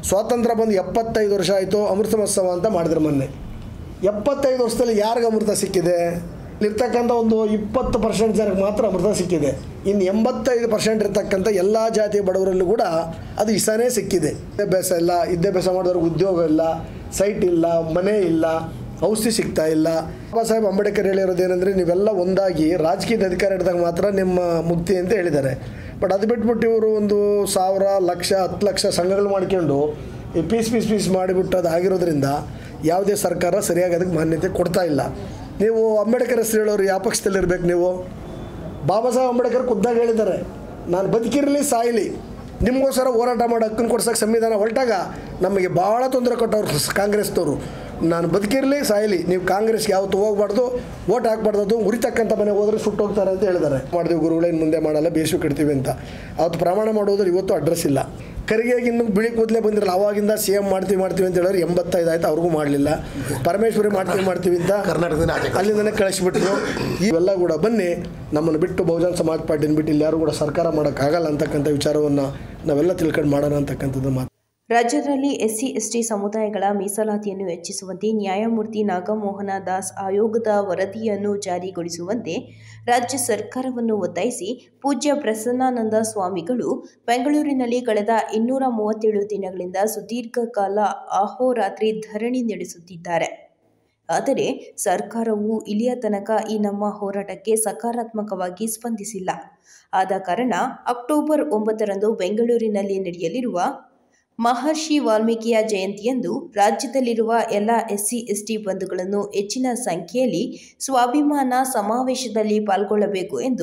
ಸ್ವಾತಂತ್ರ್ಯ ಬಂದು ಎಪ್ಪತ್ತೈದು ವರ್ಷ ಆಯಿತು ಅಮೃತ ಮಹೋತ್ಸವ ಅಂತ ಮಾಡಿದ್ರು ಮೊನ್ನೆ ಎಪ್ಪತ್ತೈದು ವರ್ಷದಲ್ಲಿ ಯಾರಿಗೆ ಅಮೃತ ಸಿಕ್ಕಿದೆ ಇರ್ತಕ್ಕಂಥ ಒಂದು ಇಪ್ಪತ್ತು ಪರ್ಸೆಂಟ್ ಜನಕ್ಕೆ ಮಾತ್ರ ಅಮೃತ ಸಿಕ್ಕಿದೆ ಇನ್ನು ಎಂಬತ್ತೈದು ಪರ್ಸೆಂಟ್ ಇರ್ತಕ್ಕಂಥ ಎಲ್ಲ ಜಾತಿ ಬಡವರಲ್ಲೂ ಕೂಡ ಅದು ಇಸನೇ ಸಿಕ್ಕಿದೆ ವಿದ್ಯಾಭ್ಯಾಸ ಇಲ್ಲ ವಿದ್ಯಾಭ್ಯಾಸ ಮಾಡಿದವ್ರಿಗೆ ಉದ್ಯೋಗ ಇಲ್ಲ ಸೈಟ್ ಇಲ್ಲ ಮನೆ ಇಲ್ಲ ಔಷಧಿ ಸಿಗ್ತಾ ಇಲ್ಲ ಬಾಬಾ ಸಾಹೇಬ್ ಅಂಬೇಡ್ಕರ್ ಹೇಳಿರೋದೇನೆಂದರೆ ನೀವೆಲ್ಲ ಒಂದಾಗಿ ರಾಜಕೀಯದ ಅಧಿಕಾರ ಹಿಡಿದಾಗ ಮಾತ್ರ ನಿಮ್ಮ ಮುಕ್ತಿ ಅಂತ ಹೇಳಿದ್ದಾರೆ ಬಟ್ ಅದು ಬಿಟ್ಬಿಟ್ಟು ಇವರು ಒಂದು ಸಾವಿರ ಲಕ್ಷ ಹತ್ತು ಲಕ್ಷ ಸಂಘಗಳು ಮಾಡ್ಕೊಂಡು ಈ ಪೀಸ್ ಪೀಸ್ ಪೀಸ್ ಮಾಡಿಬಿಟ್ಟು ಅದು ಆಗಿರೋದ್ರಿಂದ ಯಾವುದೇ ಸರ್ಕಾರ ಸರಿಯಾಗಿ ಅದಕ್ಕೆ ಮಾನ್ಯತೆ ಕೊಡ್ತಾ ಇಲ್ಲ ನೀವು ಅಂಬೇಡ್ಕರ್ ಹೆಸರು ಹೇಳೋರು ಯಾವ ಪಕ್ಷದಲ್ಲಿರ್ಬೇಕು ನೀವು ಬಾಬಾ ಸಾಹೇಬ್ ಅಂಬೇಡ್ಕರ್ ಖುದ್ದಾಗಿ ಹೇಳಿದ್ದಾರೆ ನಾನು ಬದುಕಿರಲಿ ಸಾಯಲಿ ನಿಮಗೋಸ್ಕರ ಹೋರಾಟ ಮಾಡೋ ಹಕ್ಕನ್ನು ಕೊಡ್ಸೋಕೆ ಸಂವಿಧಾನ ಹೊರಟಾಗ ನಮಗೆ ಭಾಳ ತೊಂದರೆ ಕೊಟ್ಟವ್ರು ಸ್- ಕಾಂಗ್ರೆಸ್ನವರು ನಾನು ಬದುಕಿರಲಿ ಸಾಯಲಿ ನೀವು ಕಾಂಗ್ರೆಸ್ಗೆ ಯಾವತ್ತು ಹೋಗ್ಬಾರ್ದು ಓಟ್ ಹಾಕ್ಬಾರ್ದು ಅದು ಉರಿತಕ್ಕಂಥ ಮನೆ ಹೋದ್ರೆ ಸುಟ್ಟು ಹೋಗ್ತಾರೆ ಅಂತ ಹೇಳಿದ್ದಾರೆ ಮಾಡಿದೆವು ಗುರುಗಳೇನು ಮುಂದೆ ಮಾಡಲ್ಲ ಬೇಸು ಕಟ್ತೀವಿ ಅಂತ ಅವತ್ತು ಪ್ರಮಾಣ ಮಾಡೋದ್ರೆ ಇವತ್ತು ಅಡ್ರೆಸ್ ಇಲ್ಲ ಕರಿಗೆಗೆ ಇನ್ನು ಬಿಳಿ ಕೂದಲೇ ಬಂದಿರಲ್ಲ ಅವಾಗಿಂದ ಸಿ ಎಮ್ ಮಾಡ್ತೀವಿ ಮಾಡ್ತೀವಿ ಅಂತ ಹೇಳಿದ್ರೆ ಎಂಬತ್ತೈದು ಆಯ್ತು ಅವ್ರಿಗೂ ಮಾಡಲಿಲ್ಲ ಪರಮೇಶ್ವರಿ ಮಾಡ್ತೀವಿ ಮಾಡ್ತೀವಿ ಅಂತ ಕರ್ನಾಟಕದಿಂದ ಆಚೆ ಕಳ್ಸಿ- ಅಲ್ಲಿಂದನೇ ಕಳಿಸ್ಬಿಟ್ರು ಇವೆಲ್ಲ ಕೂಡ ಬನ್ನಿ ನಮ್ಮನ್ನು ಬಿಟ್ಟು ಬಹುಜನ ಸಮಾಜ ಪಾರ್ಟಿನ ಬಿಟ್ಟು ಇಲ್ಲಿ ಯಾರು ಕೂಡ ಸರ್ಕಾರ ಮಾಡೋಕ್ಕಾಗಲ್ಲ ಅಂತಕ್ಕಂಥ ವಿಚಾರವನ್ನು ನಾವೆಲ್ಲ ತಿಳ್ಕೊಂಡು ಮಾಡೋಣ ಅಂತಕ್ಕಂಥದ್ದು ಮಾತು ರಾಜ್ಯದಲ್ಲಿ ಎಸ್ಸಿ ಎಸ್ಟಿ ಸಮುದಾಯಗಳ ಮೀಸಲಾತಿಯನ್ನು ಹೆಚ್ಚಿಸುವಂತೆ ನ್ಯಾಯಮೂರ್ತಿ ನಾಗಮೋಹನ ದಾಸ್ ಆಯೋಗದ ವರದಿಯನ್ನು ಜಾರಿಗೊಳಿಸುವಂತೆ ರಾಜ್ಯ ಸರ್ಕಾರವನ್ನು ಒತ್ತಾಯಿಸಿ ಪೂಜ್ಯ ಪ್ರಸನ್ನಾನಂದ ಸ್ವಾಮಿಗಳು ಬೆಂಗಳೂರಿನಲ್ಲಿ ಕಳೆದ ಇನ್ನೂರ ಮೂವತ್ತೇಳು ದಿನಗಳಿಂದ ಸುದೀರ್ಘ ಕಾಲ ಅಹೋರಾತ್ರಿ ಧರಣಿ ನಡೆಸುತ್ತಿದ್ದಾರೆ ಆದರೆ ಸರ್ಕಾರವು ಇಲ್ಲಿಯ ತನಕ ಈ ನಮ್ಮ ಹೋರಾಟಕ್ಕೆ ಸಕಾರಾತ್ಮಕವಾಗಿ ಸ್ಪಂದಿಸಿಲ್ಲ ಆದ ಕಾರಣ ಅಕ್ಟೋಬರ್ ಒಂಬತ್ತರಂದು ಬೆಂಗಳೂರಿನಲ್ಲಿ ನಡೆಯಲಿರುವ ಮಹರ್ಷಿ ವಾಲ್ಮೀಕಿಯ ಜಯಂತಿಯಂದು ರಾಜ್ಯದಲ್ಲಿರುವ ಎಲ್ಲ ಎಸ್ಸಿ ಎಸ್ಟಿ ಬಂಧುಗಳನ್ನು ಹೆಚ್ಚಿನ ಸಂಖ್ಯೆಯಲ್ಲಿ ಸ್ವಾಭಿಮಾನ ಸಮಾವೇಶದಲ್ಲಿ ಪಾಲ್ಗೊಳ್ಳಬೇಕು ಎಂದು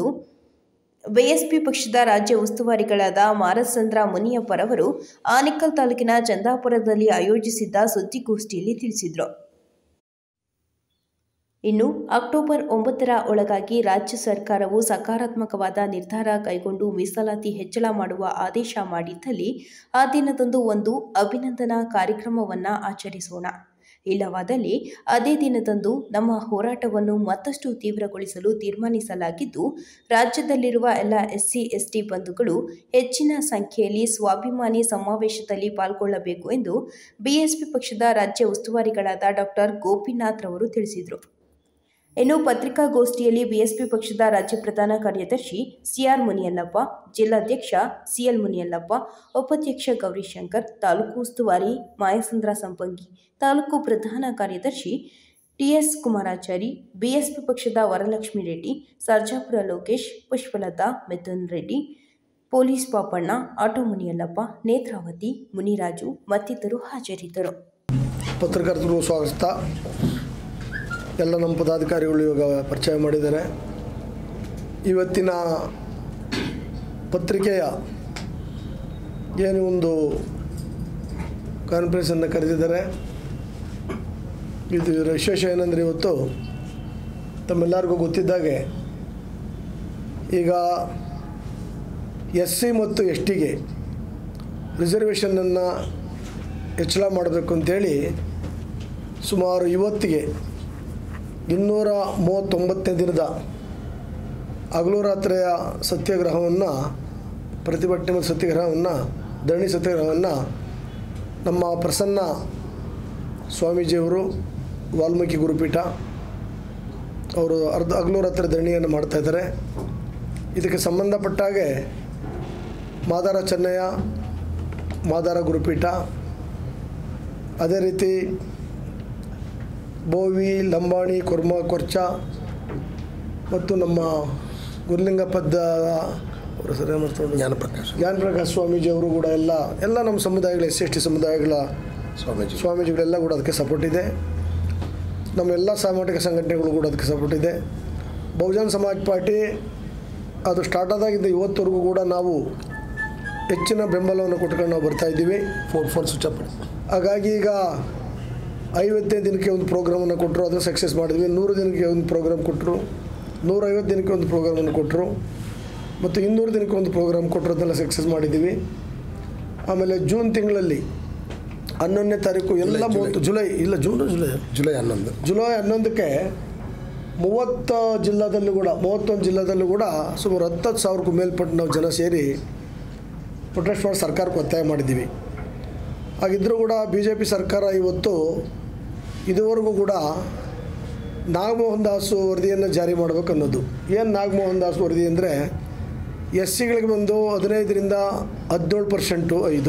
ಬಿಎಸ್ಪಿ ಪಕ್ಷದ ರಾಜ್ಯ ಉಸ್ತುವಾರಿಗಳಾದ ಮಾರಸಂದ್ರ ಮುನಿಯಪ್ಪರವರು ಆನೇಕಲ್ ತಾಲೂಕಿನ ಚಂದಾಪುರದಲ್ಲಿ ಆಯೋಜಿಸಿದ್ದ ಸುದ್ದಿಗೋಷ್ಠಿಯಲ್ಲಿ ತಿಳಿಸಿದರು ಇನ್ನು ಅಕ್ಟೋಬರ್ ಒಂಬತ್ತರ ಒಳಗಾಗಿ ರಾಜ್ಯ ಸರ್ಕಾರವು ಸಕಾರಾತ್ಮಕವಾದ ನಿರ್ಧಾರ ಕೈಗೊಂಡು ಮೀಸಲಾತಿ ಹೆಚ್ಚಳ ಮಾಡುವ ಆದೇಶ ಮಾಡಿದ್ದಲ್ಲಿ ಆ ದಿನದಂದು ಒಂದು ಅಭಿನಂದನಾ ಕಾರ್ಯಕ್ರಮವನ್ನು ಆಚರಿಸೋಣ ಇಲ್ಲವಾದಲ್ಲಿ ಅದೇ ದಿನದಂದು ನಮ್ಮ ಹೋರಾಟವನ್ನು ಮತ್ತಷ್ಟು ತೀವ್ರಗೊಳಿಸಲು ತೀರ್ಮಾನಿಸಲಾಗಿದ್ದು ರಾಜ್ಯದಲ್ಲಿರುವ ಎಲ್ಲ ಎಸ್ಸಿ ಎಸ್ಟಿ ಬಂಧುಗಳು ಹೆಚ್ಚಿನ ಸಂಖ್ಯೆಯಲ್ಲಿ ಸ್ವಾಭಿಮಾನಿ ಸಮಾವೇಶದಲ್ಲಿ ಪಾಲ್ಗೊಳ್ಳಬೇಕು ಎಂದು ಬಿಎಸ್ಪಿ ಪಕ್ಷದ ರಾಜ್ಯ ಉಸ್ತುವಾರಿಗಳಾದ ಡಾಕ್ಟರ್ ಗೋಪಿನಾಥ್ ರವರು ತಿಳಿಸಿದರು ಇನ್ನು ಪತ್ರಿಕಾಗೋಷ್ಠಿಯಲ್ಲಿ ಬಿಎಸ್ಪಿ ಪಕ್ಷದ ರಾಜ್ಯ ಪ್ರಧಾನ ಕಾರ್ಯದರ್ಶಿ ಸಿಆರ್ ಮುನಿಯಲ್ಲಪ್ಪ ಜಿಲ್ಲಾಧ್ಯಕ್ಷ ಸಿಎಲ್ ಮುನಿಯಲ್ಲಪ್ಪ ಉಪಾಧ್ಯಕ್ಷ ಗೌರಿಶಂಕರ್ ತಾಲೂಕು ಉಸ್ತುವಾರಿ ಮಾಯಸಂದ್ರ ಸಂಪಂಗಿ ತಾಲೂಕು ಪ್ರಧಾನ ಕಾರ್ಯದರ್ಶಿ ಟಿಎಸ್ ಕುಮಾರಾಚಾರಿ ಬಿಎಸ್ಪಿ ಪಕ್ಷದ ವರಲಕ್ಷ್ಮಿ ರೆಡ್ಡಿ ಸರ್ಜಾಪುರ ಲೋಕೇಶ್ ಪುಷ್ಪಲತಾ ಮಿಥುನ್ ರೆಡ್ಡಿ ಪೊಲೀಸ್ ಪಾಪಣ್ಣ ಆಟೋ ಮುನಿಯಲ್ಲಪ್ಪ ನೇತ್ರಾವತಿ ಮುನಿರಾಜು ಮತ್ತಿತರರು ಹಾಜರಿದ್ದರು ಪತ್ರಕರ್ತರು ಸ್ವಾಗತ ಎಲ್ಲ ನಮ್ಮ ಪದಾಧಿಕಾರಿಗಳು ಇವಾಗ ಪರಿಚಯ ಮಾಡಿದ್ದಾರೆ ಇವತ್ತಿನ ಪತ್ರಿಕೆಯ ಏನು ಒಂದು ಕಾನ್ಫರೆನ್ಸನ್ನು ಕರೆದಿದ್ದಾರೆ ಇದು ಇದರ ವಿಶೇಷ ಏನಂದರೆ ಇವತ್ತು ತಮ್ಮೆಲ್ಲರಿಗೂ ಗೊತ್ತಿದ್ದಾಗೆ ಈಗ ಎಸ್ ಸಿ ಮತ್ತು ಎಸ್ ಟಿಗೆ ರಿಸರ್ವೇಷನನ್ನು ಹೆಚ್ಚಳ ಮಾಡಬೇಕು ಅಂತೇಳಿ ಸುಮಾರು ಇವತ್ತಿಗೆ ಇನ್ನೂರ ಮೂವತ್ತೊಂಬತ್ತನೇ ದಿನದ ಹಗಲು ರಾತ್ರಿಯ ಸತ್ಯಾಗ್ರಹವನ್ನು ಪ್ರತಿಭಟನೆ ಮತ್ತು ಸತ್ಯಾಗ್ರಹವನ್ನು ಧರಣಿ ಸತ್ಯಾಗ್ರಹವನ್ನು ನಮ್ಮ ಪ್ರಸನ್ನ ಸ್ವಾಮೀಜಿಯವರು ವಾಲ್ಮೀಕಿ ಗುರುಪೀಠ ಅವರು ಅರ್ಧ ಹಗಲು ರಾತ್ರಿ ಧರಣಿಯನ್ನು ಮಾಡ್ತಾಯಿದ್ದಾರೆ ಇದಕ್ಕೆ ಸಂಬಂಧಪಟ್ಟಾಗೆ ಮಾದಾರ ಚೆನ್ನಯ್ಯ ಮಾದಾರ ಗುರುಪೀಠ ಅದೇ ರೀತಿ ಬೋವಿ ಲಂಬಾಣಿ ಕೊರ್ಮ ಕೊರ್ಚ ಮತ್ತು ನಮ್ಮ ಗುರುಲಿಂಗಪ್ಪದ ಅವರ ಸರಿ ಮಾಡ್ಕೊಂಡು ಜ್ಞಾನಪ್ರಕಾಶ್ ಜ್ಞಾನ ಪ್ರಕಾಶ್ ಸ್ವಾಮೀಜಿ ಅವರು ಕೂಡ ಎಲ್ಲ ಎಲ್ಲ ನಮ್ಮ ಸಮುದಾಯಗಳ ಎಸ್ ಎಸ್ ಟಿ ಸಮುದಾಯಗಳ ಸ್ವಾಮೀಜಿ ಸ್ವಾಮೀಜಿಗಳೆಲ್ಲ ಕೂಡ ಅದಕ್ಕೆ ಸಪೋರ್ಟ್ ಇದೆ ನಮ್ಮ ಎಲ್ಲ ಸಾಮಾಜಿಕ ಸಂಘಟನೆಗಳು ಕೂಡ ಅದಕ್ಕೆ ಸಪೋರ್ಟ್ ಇದೆ ಬಹುಜನ ಸಮಾಜ್ ಪಾರ್ಟಿ ಅದು ಸ್ಟಾರ್ಟ್ ಆದಾಗಿಂದ ಇವತ್ತವರೆಗೂ ಕೂಡ ನಾವು ಹೆಚ್ಚಿನ ಬೆಂಬಲವನ್ನು ಕೊಟ್ಕೊಂಡು ನಾವು ಬರ್ತಾ ಇದ್ದೀವಿ ಫೋನ್ ಫೋನ್ ಸ್ವಿಚ್ ಆಫ್ ಮಾಡಿ ಹಾಗಾಗಿ ಈಗ ಐವತ್ತನೇ ದಿನಕ್ಕೆ ಒಂದು ಪ್ರೋಗ್ರಾಮನ್ನು ಕೊಟ್ಟರು ಅದು ಸಕ್ಸಸ್ ಮಾಡಿದ್ವಿ ನೂರು ದಿನಕ್ಕೆ ಒಂದು ಪ್ರೋಗ್ರಾಮ್ ಕೊಟ್ಟರು ನೂರೈವತ್ತು ದಿನಕ್ಕೆ ಒಂದು ಪ್ರೋಗ್ರಾಮನ್ನು ಕೊಟ್ಟರು ಮತ್ತು ಇನ್ನೂರು ದಿನಕ್ಕೆ ಒಂದು ಪ್ರೋಗ್ರಾಮ್ ಕೊಟ್ಟರು ಅದನ್ನೆಲ್ಲ ಸಕ್ಸಸ್ ಮಾಡಿದ್ದೀವಿ ಆಮೇಲೆ ಜೂನ್ ತಿಂಗಳಲ್ಲಿ ಹನ್ನೊಂದನೇ ತಾರೀಕು ಎಲ್ಲ ಜುಲೈ, ಮೂವತ್ತು ಜುಲೈ ಇಲ್ಲ ಜೂನ್ ಜುಲೈ ಜುಲೈ ಹನ್ನೊಂದು ಜುಲೈ ಹನ್ನೊಂದಕ್ಕೆ ಮೂವತ್ತು ಜಿಲ್ಲಾದಲ್ಲೂ ಕೂಡ ಮೂವತ್ತೊಂದು ಜಿಲ್ಲಾದಲ್ಲೂ ಕೂಡ ಸುಮಾರು ಹತ್ತತ್ತು ಸಾವಿರಕ್ಕೂ ಮೇಲ್ಪಟ್ಟು ನಾವು ಜನ ಸೇರಿ ಪ್ರೊಟೆಸ್ಟ್ ಮಾಡಿ ಸರ್ಕಾರಕ್ಕೆ ಒತ್ತಾಯ ಮಾಡಿದ್ದೀವಿ ಹಾಗಿದ್ದರೂ ಕೂಡ ಬಿ ಜೆ ಪಿ ಸರ್ಕಾರ ಇವತ್ತು ಇದುವರೆಗೂ ಕೂಡ ನಾಗಮೋಹನ್ ದಾಸು ವರದಿಯನ್ನು ಜಾರಿ ಮಾಡಬೇಕು ಅನ್ನೋದು ಏನು ನಾಗಮೋಹನ್ ದಾಸ್ ವರದಿ ಅಂದರೆ ಎಸ್ ಸಿಗಳಿಗೆ ಬಂದು ಹದಿನೈದರಿಂದ ಹದಿನೇಳು ಪರ್ಸೆಂಟು ಐದು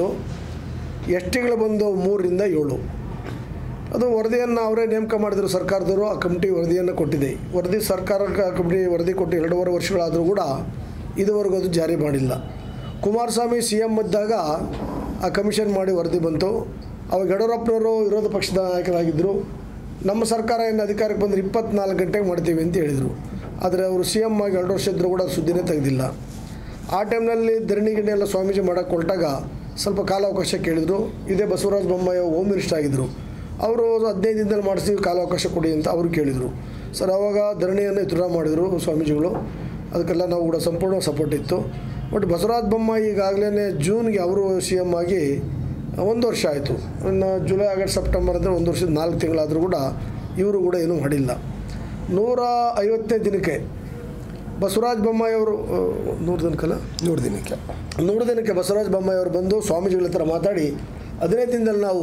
ಎಸ್ ಟಿಗಳು ಬಂದು ಮೂರರಿಂದ ಏಳು ಅದು ವರದಿಯನ್ನು ಅವರೇ ನೇಮಕ ಮಾಡಿದರು ಸರ್ಕಾರದವರು ಆ ಕಮಿಟಿ ವರದಿಯನ್ನು ಕೊಟ್ಟಿದೆ ವರದಿ ಸರ್ಕಾರ ಕಮಿಟಿ ವರದಿ ಕೊಟ್ಟು ಎರಡೂವರೆ ವರ್ಷಗಳಾದರೂ ಕೂಡ ಇದುವರೆಗೂ ಅದು ಜಾರಿ ಮಾಡಿಲ್ಲ ಕುಮಾರಸ್ವಾಮಿ ಸಿ ಎಮ್ ಇದ್ದಾಗ ಆ ಕಮಿಷನ್ ಮಾಡಿ ವರದಿ ಬಂತು ಅವಾಗ ಯಡಿಯೂರಪ್ಪನವರು ವಿರೋಧ ಪಕ್ಷದ ನಾಯಕರಾಗಿದ್ದರು ನಮ್ಮ ಸರ್ಕಾರ ಏನು ಅಧಿಕಾರಕ್ಕೆ ಬಂದರೆ ಇಪ್ಪತ್ನಾಲ್ಕು ಗಂಟೆಗೆ ಮಾಡ್ತೀವಿ ಅಂತ ಹೇಳಿದರು ಆದರೆ ಅವರು ಸಿ ಎಮ್ ಆಗಿ ಎರಡು ವರ್ಷ ಇದ್ದರೂ ಕೂಡ ಸುದ್ದಿನೇ ತೆಗೆದಿಲ್ಲ ಆ ಟೈಮ್ನಲ್ಲಿ ಧರಣಿ ಗಿರಣಿ ಎಲ್ಲ ಸ್ವಾಮೀಜಿ ಮಾಡೋಕ್ಕೆ ಹೊರಟಾಗ ಸ್ವಲ್ಪ ಕಾಲಾವಕಾಶ ಕೇಳಿದರು ಇದೇ ಬಸವರಾಜ ಬೊಮ್ಮಾಯಿ ಹೋಮ್ ಮಿನಿಸ್ಟರ್ ಆಗಿದ್ದರು ಅವರು ಹದಿನೈದು ದಿನದಲ್ಲಿ ಮಾಡಿಸ್ತೀವಿ ಕಾಲಾವಕಾಶ ಕೊಡಿ ಅಂತ ಅವರು ಕೇಳಿದರು ಸರ್ ಆವಾಗ ಧರಣಿಯನ್ನು ವಿತ್ಡ್ರಾ ಮಾಡಿದರು ಸ್ವಾಮೀಜಿಗಳು ಅದಕ್ಕೆಲ್ಲ ನಾವು ಕೂಡ ಸಂಪೂರ್ಣ ಸಪೋರ್ಟ್ ಇತ್ತು ಬಟ್ ಬಸವರಾಜ ಬೊಮ್ಮಾಯಿ ಈಗಾಗಲೇ ಜೂನ್ಗೆ ಅವರು ಸಿ ಎಮ್ ಆಗಿ ಒಂದು ವರ್ಷ ಆಯಿತು ಇನ್ನು ಜುಲೈ ಆಗಸ್ಟ್ ಸೆಪ್ಟೆಂಬರ್ ಅಂದರೆ ಒಂದು ವರ್ಷದ ನಾಲ್ಕು ತಿಂಗಳಾದರೂ ಕೂಡ ಇವರು ಕೂಡ ಏನೂ ಮಾಡಿಲ್ಲ ನೂರ ಐವತ್ತನೇ ದಿನಕ್ಕೆ ಬಸವರಾಜ ಬೊಮ್ಮಾಯಿ ಅವರು ಆ, ನೂರು ದಿನಕ್ಕಲ್ಲ ನೂರು ದಿನಕ್ಕೆ ನೂರು ದಿನಕ್ಕೆ ಬಸವರಾಜ ಬೊಮ್ಮಾಯಿ ಅವರು ಬಂದು ಸ್ವಾಮೀಜಿಗಳ ಹತ್ರ ಮಾತಾಡಿ ಹದಿನೈದು ದಿನದಲ್ಲಿ ನಾವು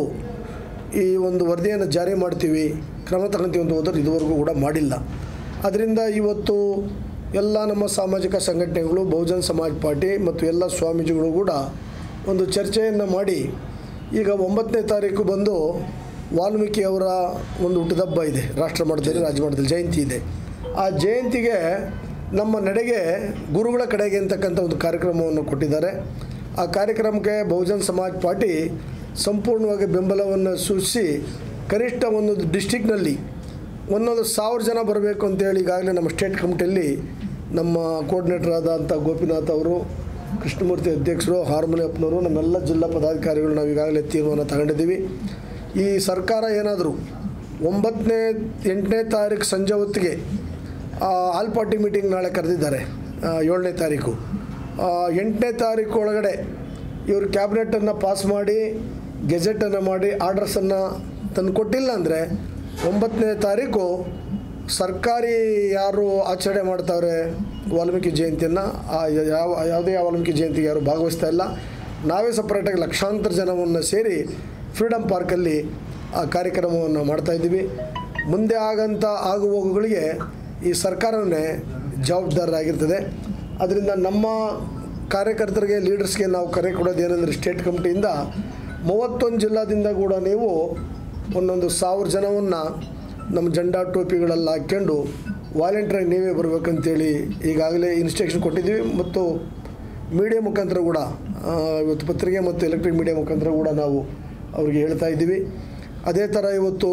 ಈ ಒಂದು ವರದಿಯನ್ನು ಜಾರಿ ಮಾಡ್ತೀವಿ ಕ್ರಮ ತಗೊಂತೀವಿ ಅಂತ ಹೋದ್ರೆ ಇದುವರೆಗೂ ಕೂಡ ಮಾಡಿಲ್ಲ ಅದರಿಂದ ಇವತ್ತು ಎಲ್ಲ ನಮ್ಮ ಸಾಮಾಜಿಕ ಸಂಘಟನೆಗಳು ಬಹುಜನ್ ಸಮಾಜ್ ಪಾರ್ಟಿ ಮತ್ತು ಎಲ್ಲ ಸ್ವಾಮೀಜಿಗಳು ಕೂಡ ಒಂದು ಚರ್ಚೆಯನ್ನು ಮಾಡಿ ಈಗ ಒಂಬತ್ತನೇ ತಾರೀಕು ಬಂದು ವಾಲ್ಮೀಕಿ ಅವರ ಒಂದು ಹುಟ್ಟಿದಬ್ಬ ಇದೆ ರಾಷ್ಟ್ರ ಮಟ್ಟದಲ್ಲಿ ರಾಜ್ಯ ಮಟ್ಟದಲ್ಲಿ ಜಯಂತಿ ಇದೆ ಆ ಜಯಂತಿಗೆ ನಮ್ಮ ನಡೆಗೆ ಗುರುಗಳ ಕಡೆಗೆ ಅಂತಕ್ಕಂಥ ಒಂದು ಕಾರ್ಯಕ್ರಮವನ್ನು ಕೊಟ್ಟಿದ್ದಾರೆ ಆ ಕಾರ್ಯಕ್ರಮಕ್ಕೆ ಬಹುಜನ್ ಸಮಾಜ್ ಪಾರ್ಟಿ ಸಂಪೂರ್ಣವಾಗಿ ಬೆಂಬಲವನ್ನು ಸೂಚಿಸಿ ಕನಿಷ್ಠ ಒಂದೊಂದು ಡಿಸ್ಟಿಕ್ನಲ್ಲಿ ಒಂದೊಂದು ಸಾವಿರ ಜನ ಬರಬೇಕು ಅಂತೇಳಿ ಈಗಾಗಲೇ ನಮ್ಮ ಸ್ಟೇಟ್ ಕಮಿಟಿಯಲ್ಲಿ ನಮ್ಮ ಕೋರ್ಡಿನೇಟರ್ ಆದಂಥ ಗೋಪಿನಾಥ್ ಅವರು ಕೃಷ್ಣಮೂರ್ತಿ ಅಧ್ಯಕ್ಷರು ಹಾರ್ಮೋನಿಯಪ್ಪನವರು ನಮ್ಮೆಲ್ಲ ಜಿಲ್ಲಾ ಪದಾಧಿಕಾರಿಗಳು ನಾವು ಈಗಾಗಲೇ ತೀರ್ಮಾನ ತಗೊಂಡಿದ್ದೀವಿ ಈ ಸರ್ಕಾರ ಏನಾದರೂ ಒಂಬತ್ತನೇ ಎಂಟನೇ ತಾರೀಕು ಸಂಜೆ ಹೊತ್ತಿಗೆ ಆ, ಆಲ್ ಪಾರ್ಟಿ ಮೀಟಿಂಗ್ ನಾಳೆ ಕರೆದಿದ್ದಾರೆ ಆ, ಏಳನೇ ತಾರೀಕು ಆ, ಎಂಟನೇ ತಾರೀಕು ಒಳಗಡೆ ಇವರು ಕ್ಯಾಬಿನೆಟನ್ನು ಪಾಸ್ ಮಾಡಿ ಗೆಜೆಟನ್ನು ಮಾಡಿ ಆರ್ಡರ್ಸನ್ನು ತಂದು ಕೊಟ್ಟಿಲ್ಲ ಅಂದರೆ ಒಂಬತ್ತನೇ ತಾರೀಕು ಸರ್ಕಾರಿ ಯಾರು ಆಚರಣೆ ಮಾಡ್ತಾವ್ರೆ ವಾಲ್ಮೀಕಿ ಜಯಂತಿಯನ್ನು ಆ ಯಾವ ಯಾವುದೇ ವಾಲ್ಮೀಕಿ ಜಯಂತಿಗೆ ಯಾರು ಭಾಗವಹಿಸ್ತಾ ಇಲ್ಲ ನಾವೇ ಸಪ್ರೇಟಾಗಿ ಲಕ್ಷಾಂತರ ಜನವನ್ನು ಸೇರಿ ಫ್ರೀಡಮ್ ಪಾರ್ಕಲ್ಲಿ ಆ ಕಾರ್ಯಕ್ರಮವನ್ನು ಮಾಡ್ತಾಯಿದ್ದೀವಿ ಮುಂದೆ ಆಗಂಥ ಆಗು ಹೋಗುಗಳಿಗೆ ಈ ಸರ್ಕಾರವೇ ಜವಾಬ್ದಾರರಾಗಿರ್ತದೆ ಅದರಿಂದ ನಮ್ಮ ಕಾರ್ಯಕರ್ತರಿಗೆ ಲೀಡರ್ಸ್ಗೆ ನಾವು ಕರೆ ಕೊಡೋದು ಏನಂದರೆ ಸ್ಟೇಟ್ ಕಮಿಟಿಯಿಂದ ಮೂವತ್ತೊಂದು ಜಿಲ್ಲಾದಿಂದ ಕೂಡ ನೀವು ಒಂದೊಂದು ಸಾವಿರ ಜನವನ್ನು ನಮ್ಮ ಜೆಂಡಾ ಟೋಪಿಗಳೆಲ್ಲ ಹಾಕ್ಕೊಂಡು ವಾಲಂಟಿಯರ್ ನೀವೇ ಬರಬೇಕಂತೇಳಿ ಈಗಾಗಲೇ ಇನ್ಸ್ಟ್ರಕ್ಷನ್ ಕೊಟ್ಟಿದ್ದೀವಿ ಮತ್ತು ಮೀಡಿಯಾ ಮುಖಾಂತರ ಕೂಡ ಆ, ಇವತ್ತು ಪತ್ರಿಕೆ ಮತ್ತು ಎಲೆಕ್ಟ್ರಿಕ್ ಮೀಡಿಯಾ ಮುಖಾಂತರ ಕೂಡ ನಾವು ಅವ್ರಿಗೆ ಹೇಳ್ತಾ ಇದ್ದೀವಿ ಅದೇ ಥರ ಇವತ್ತು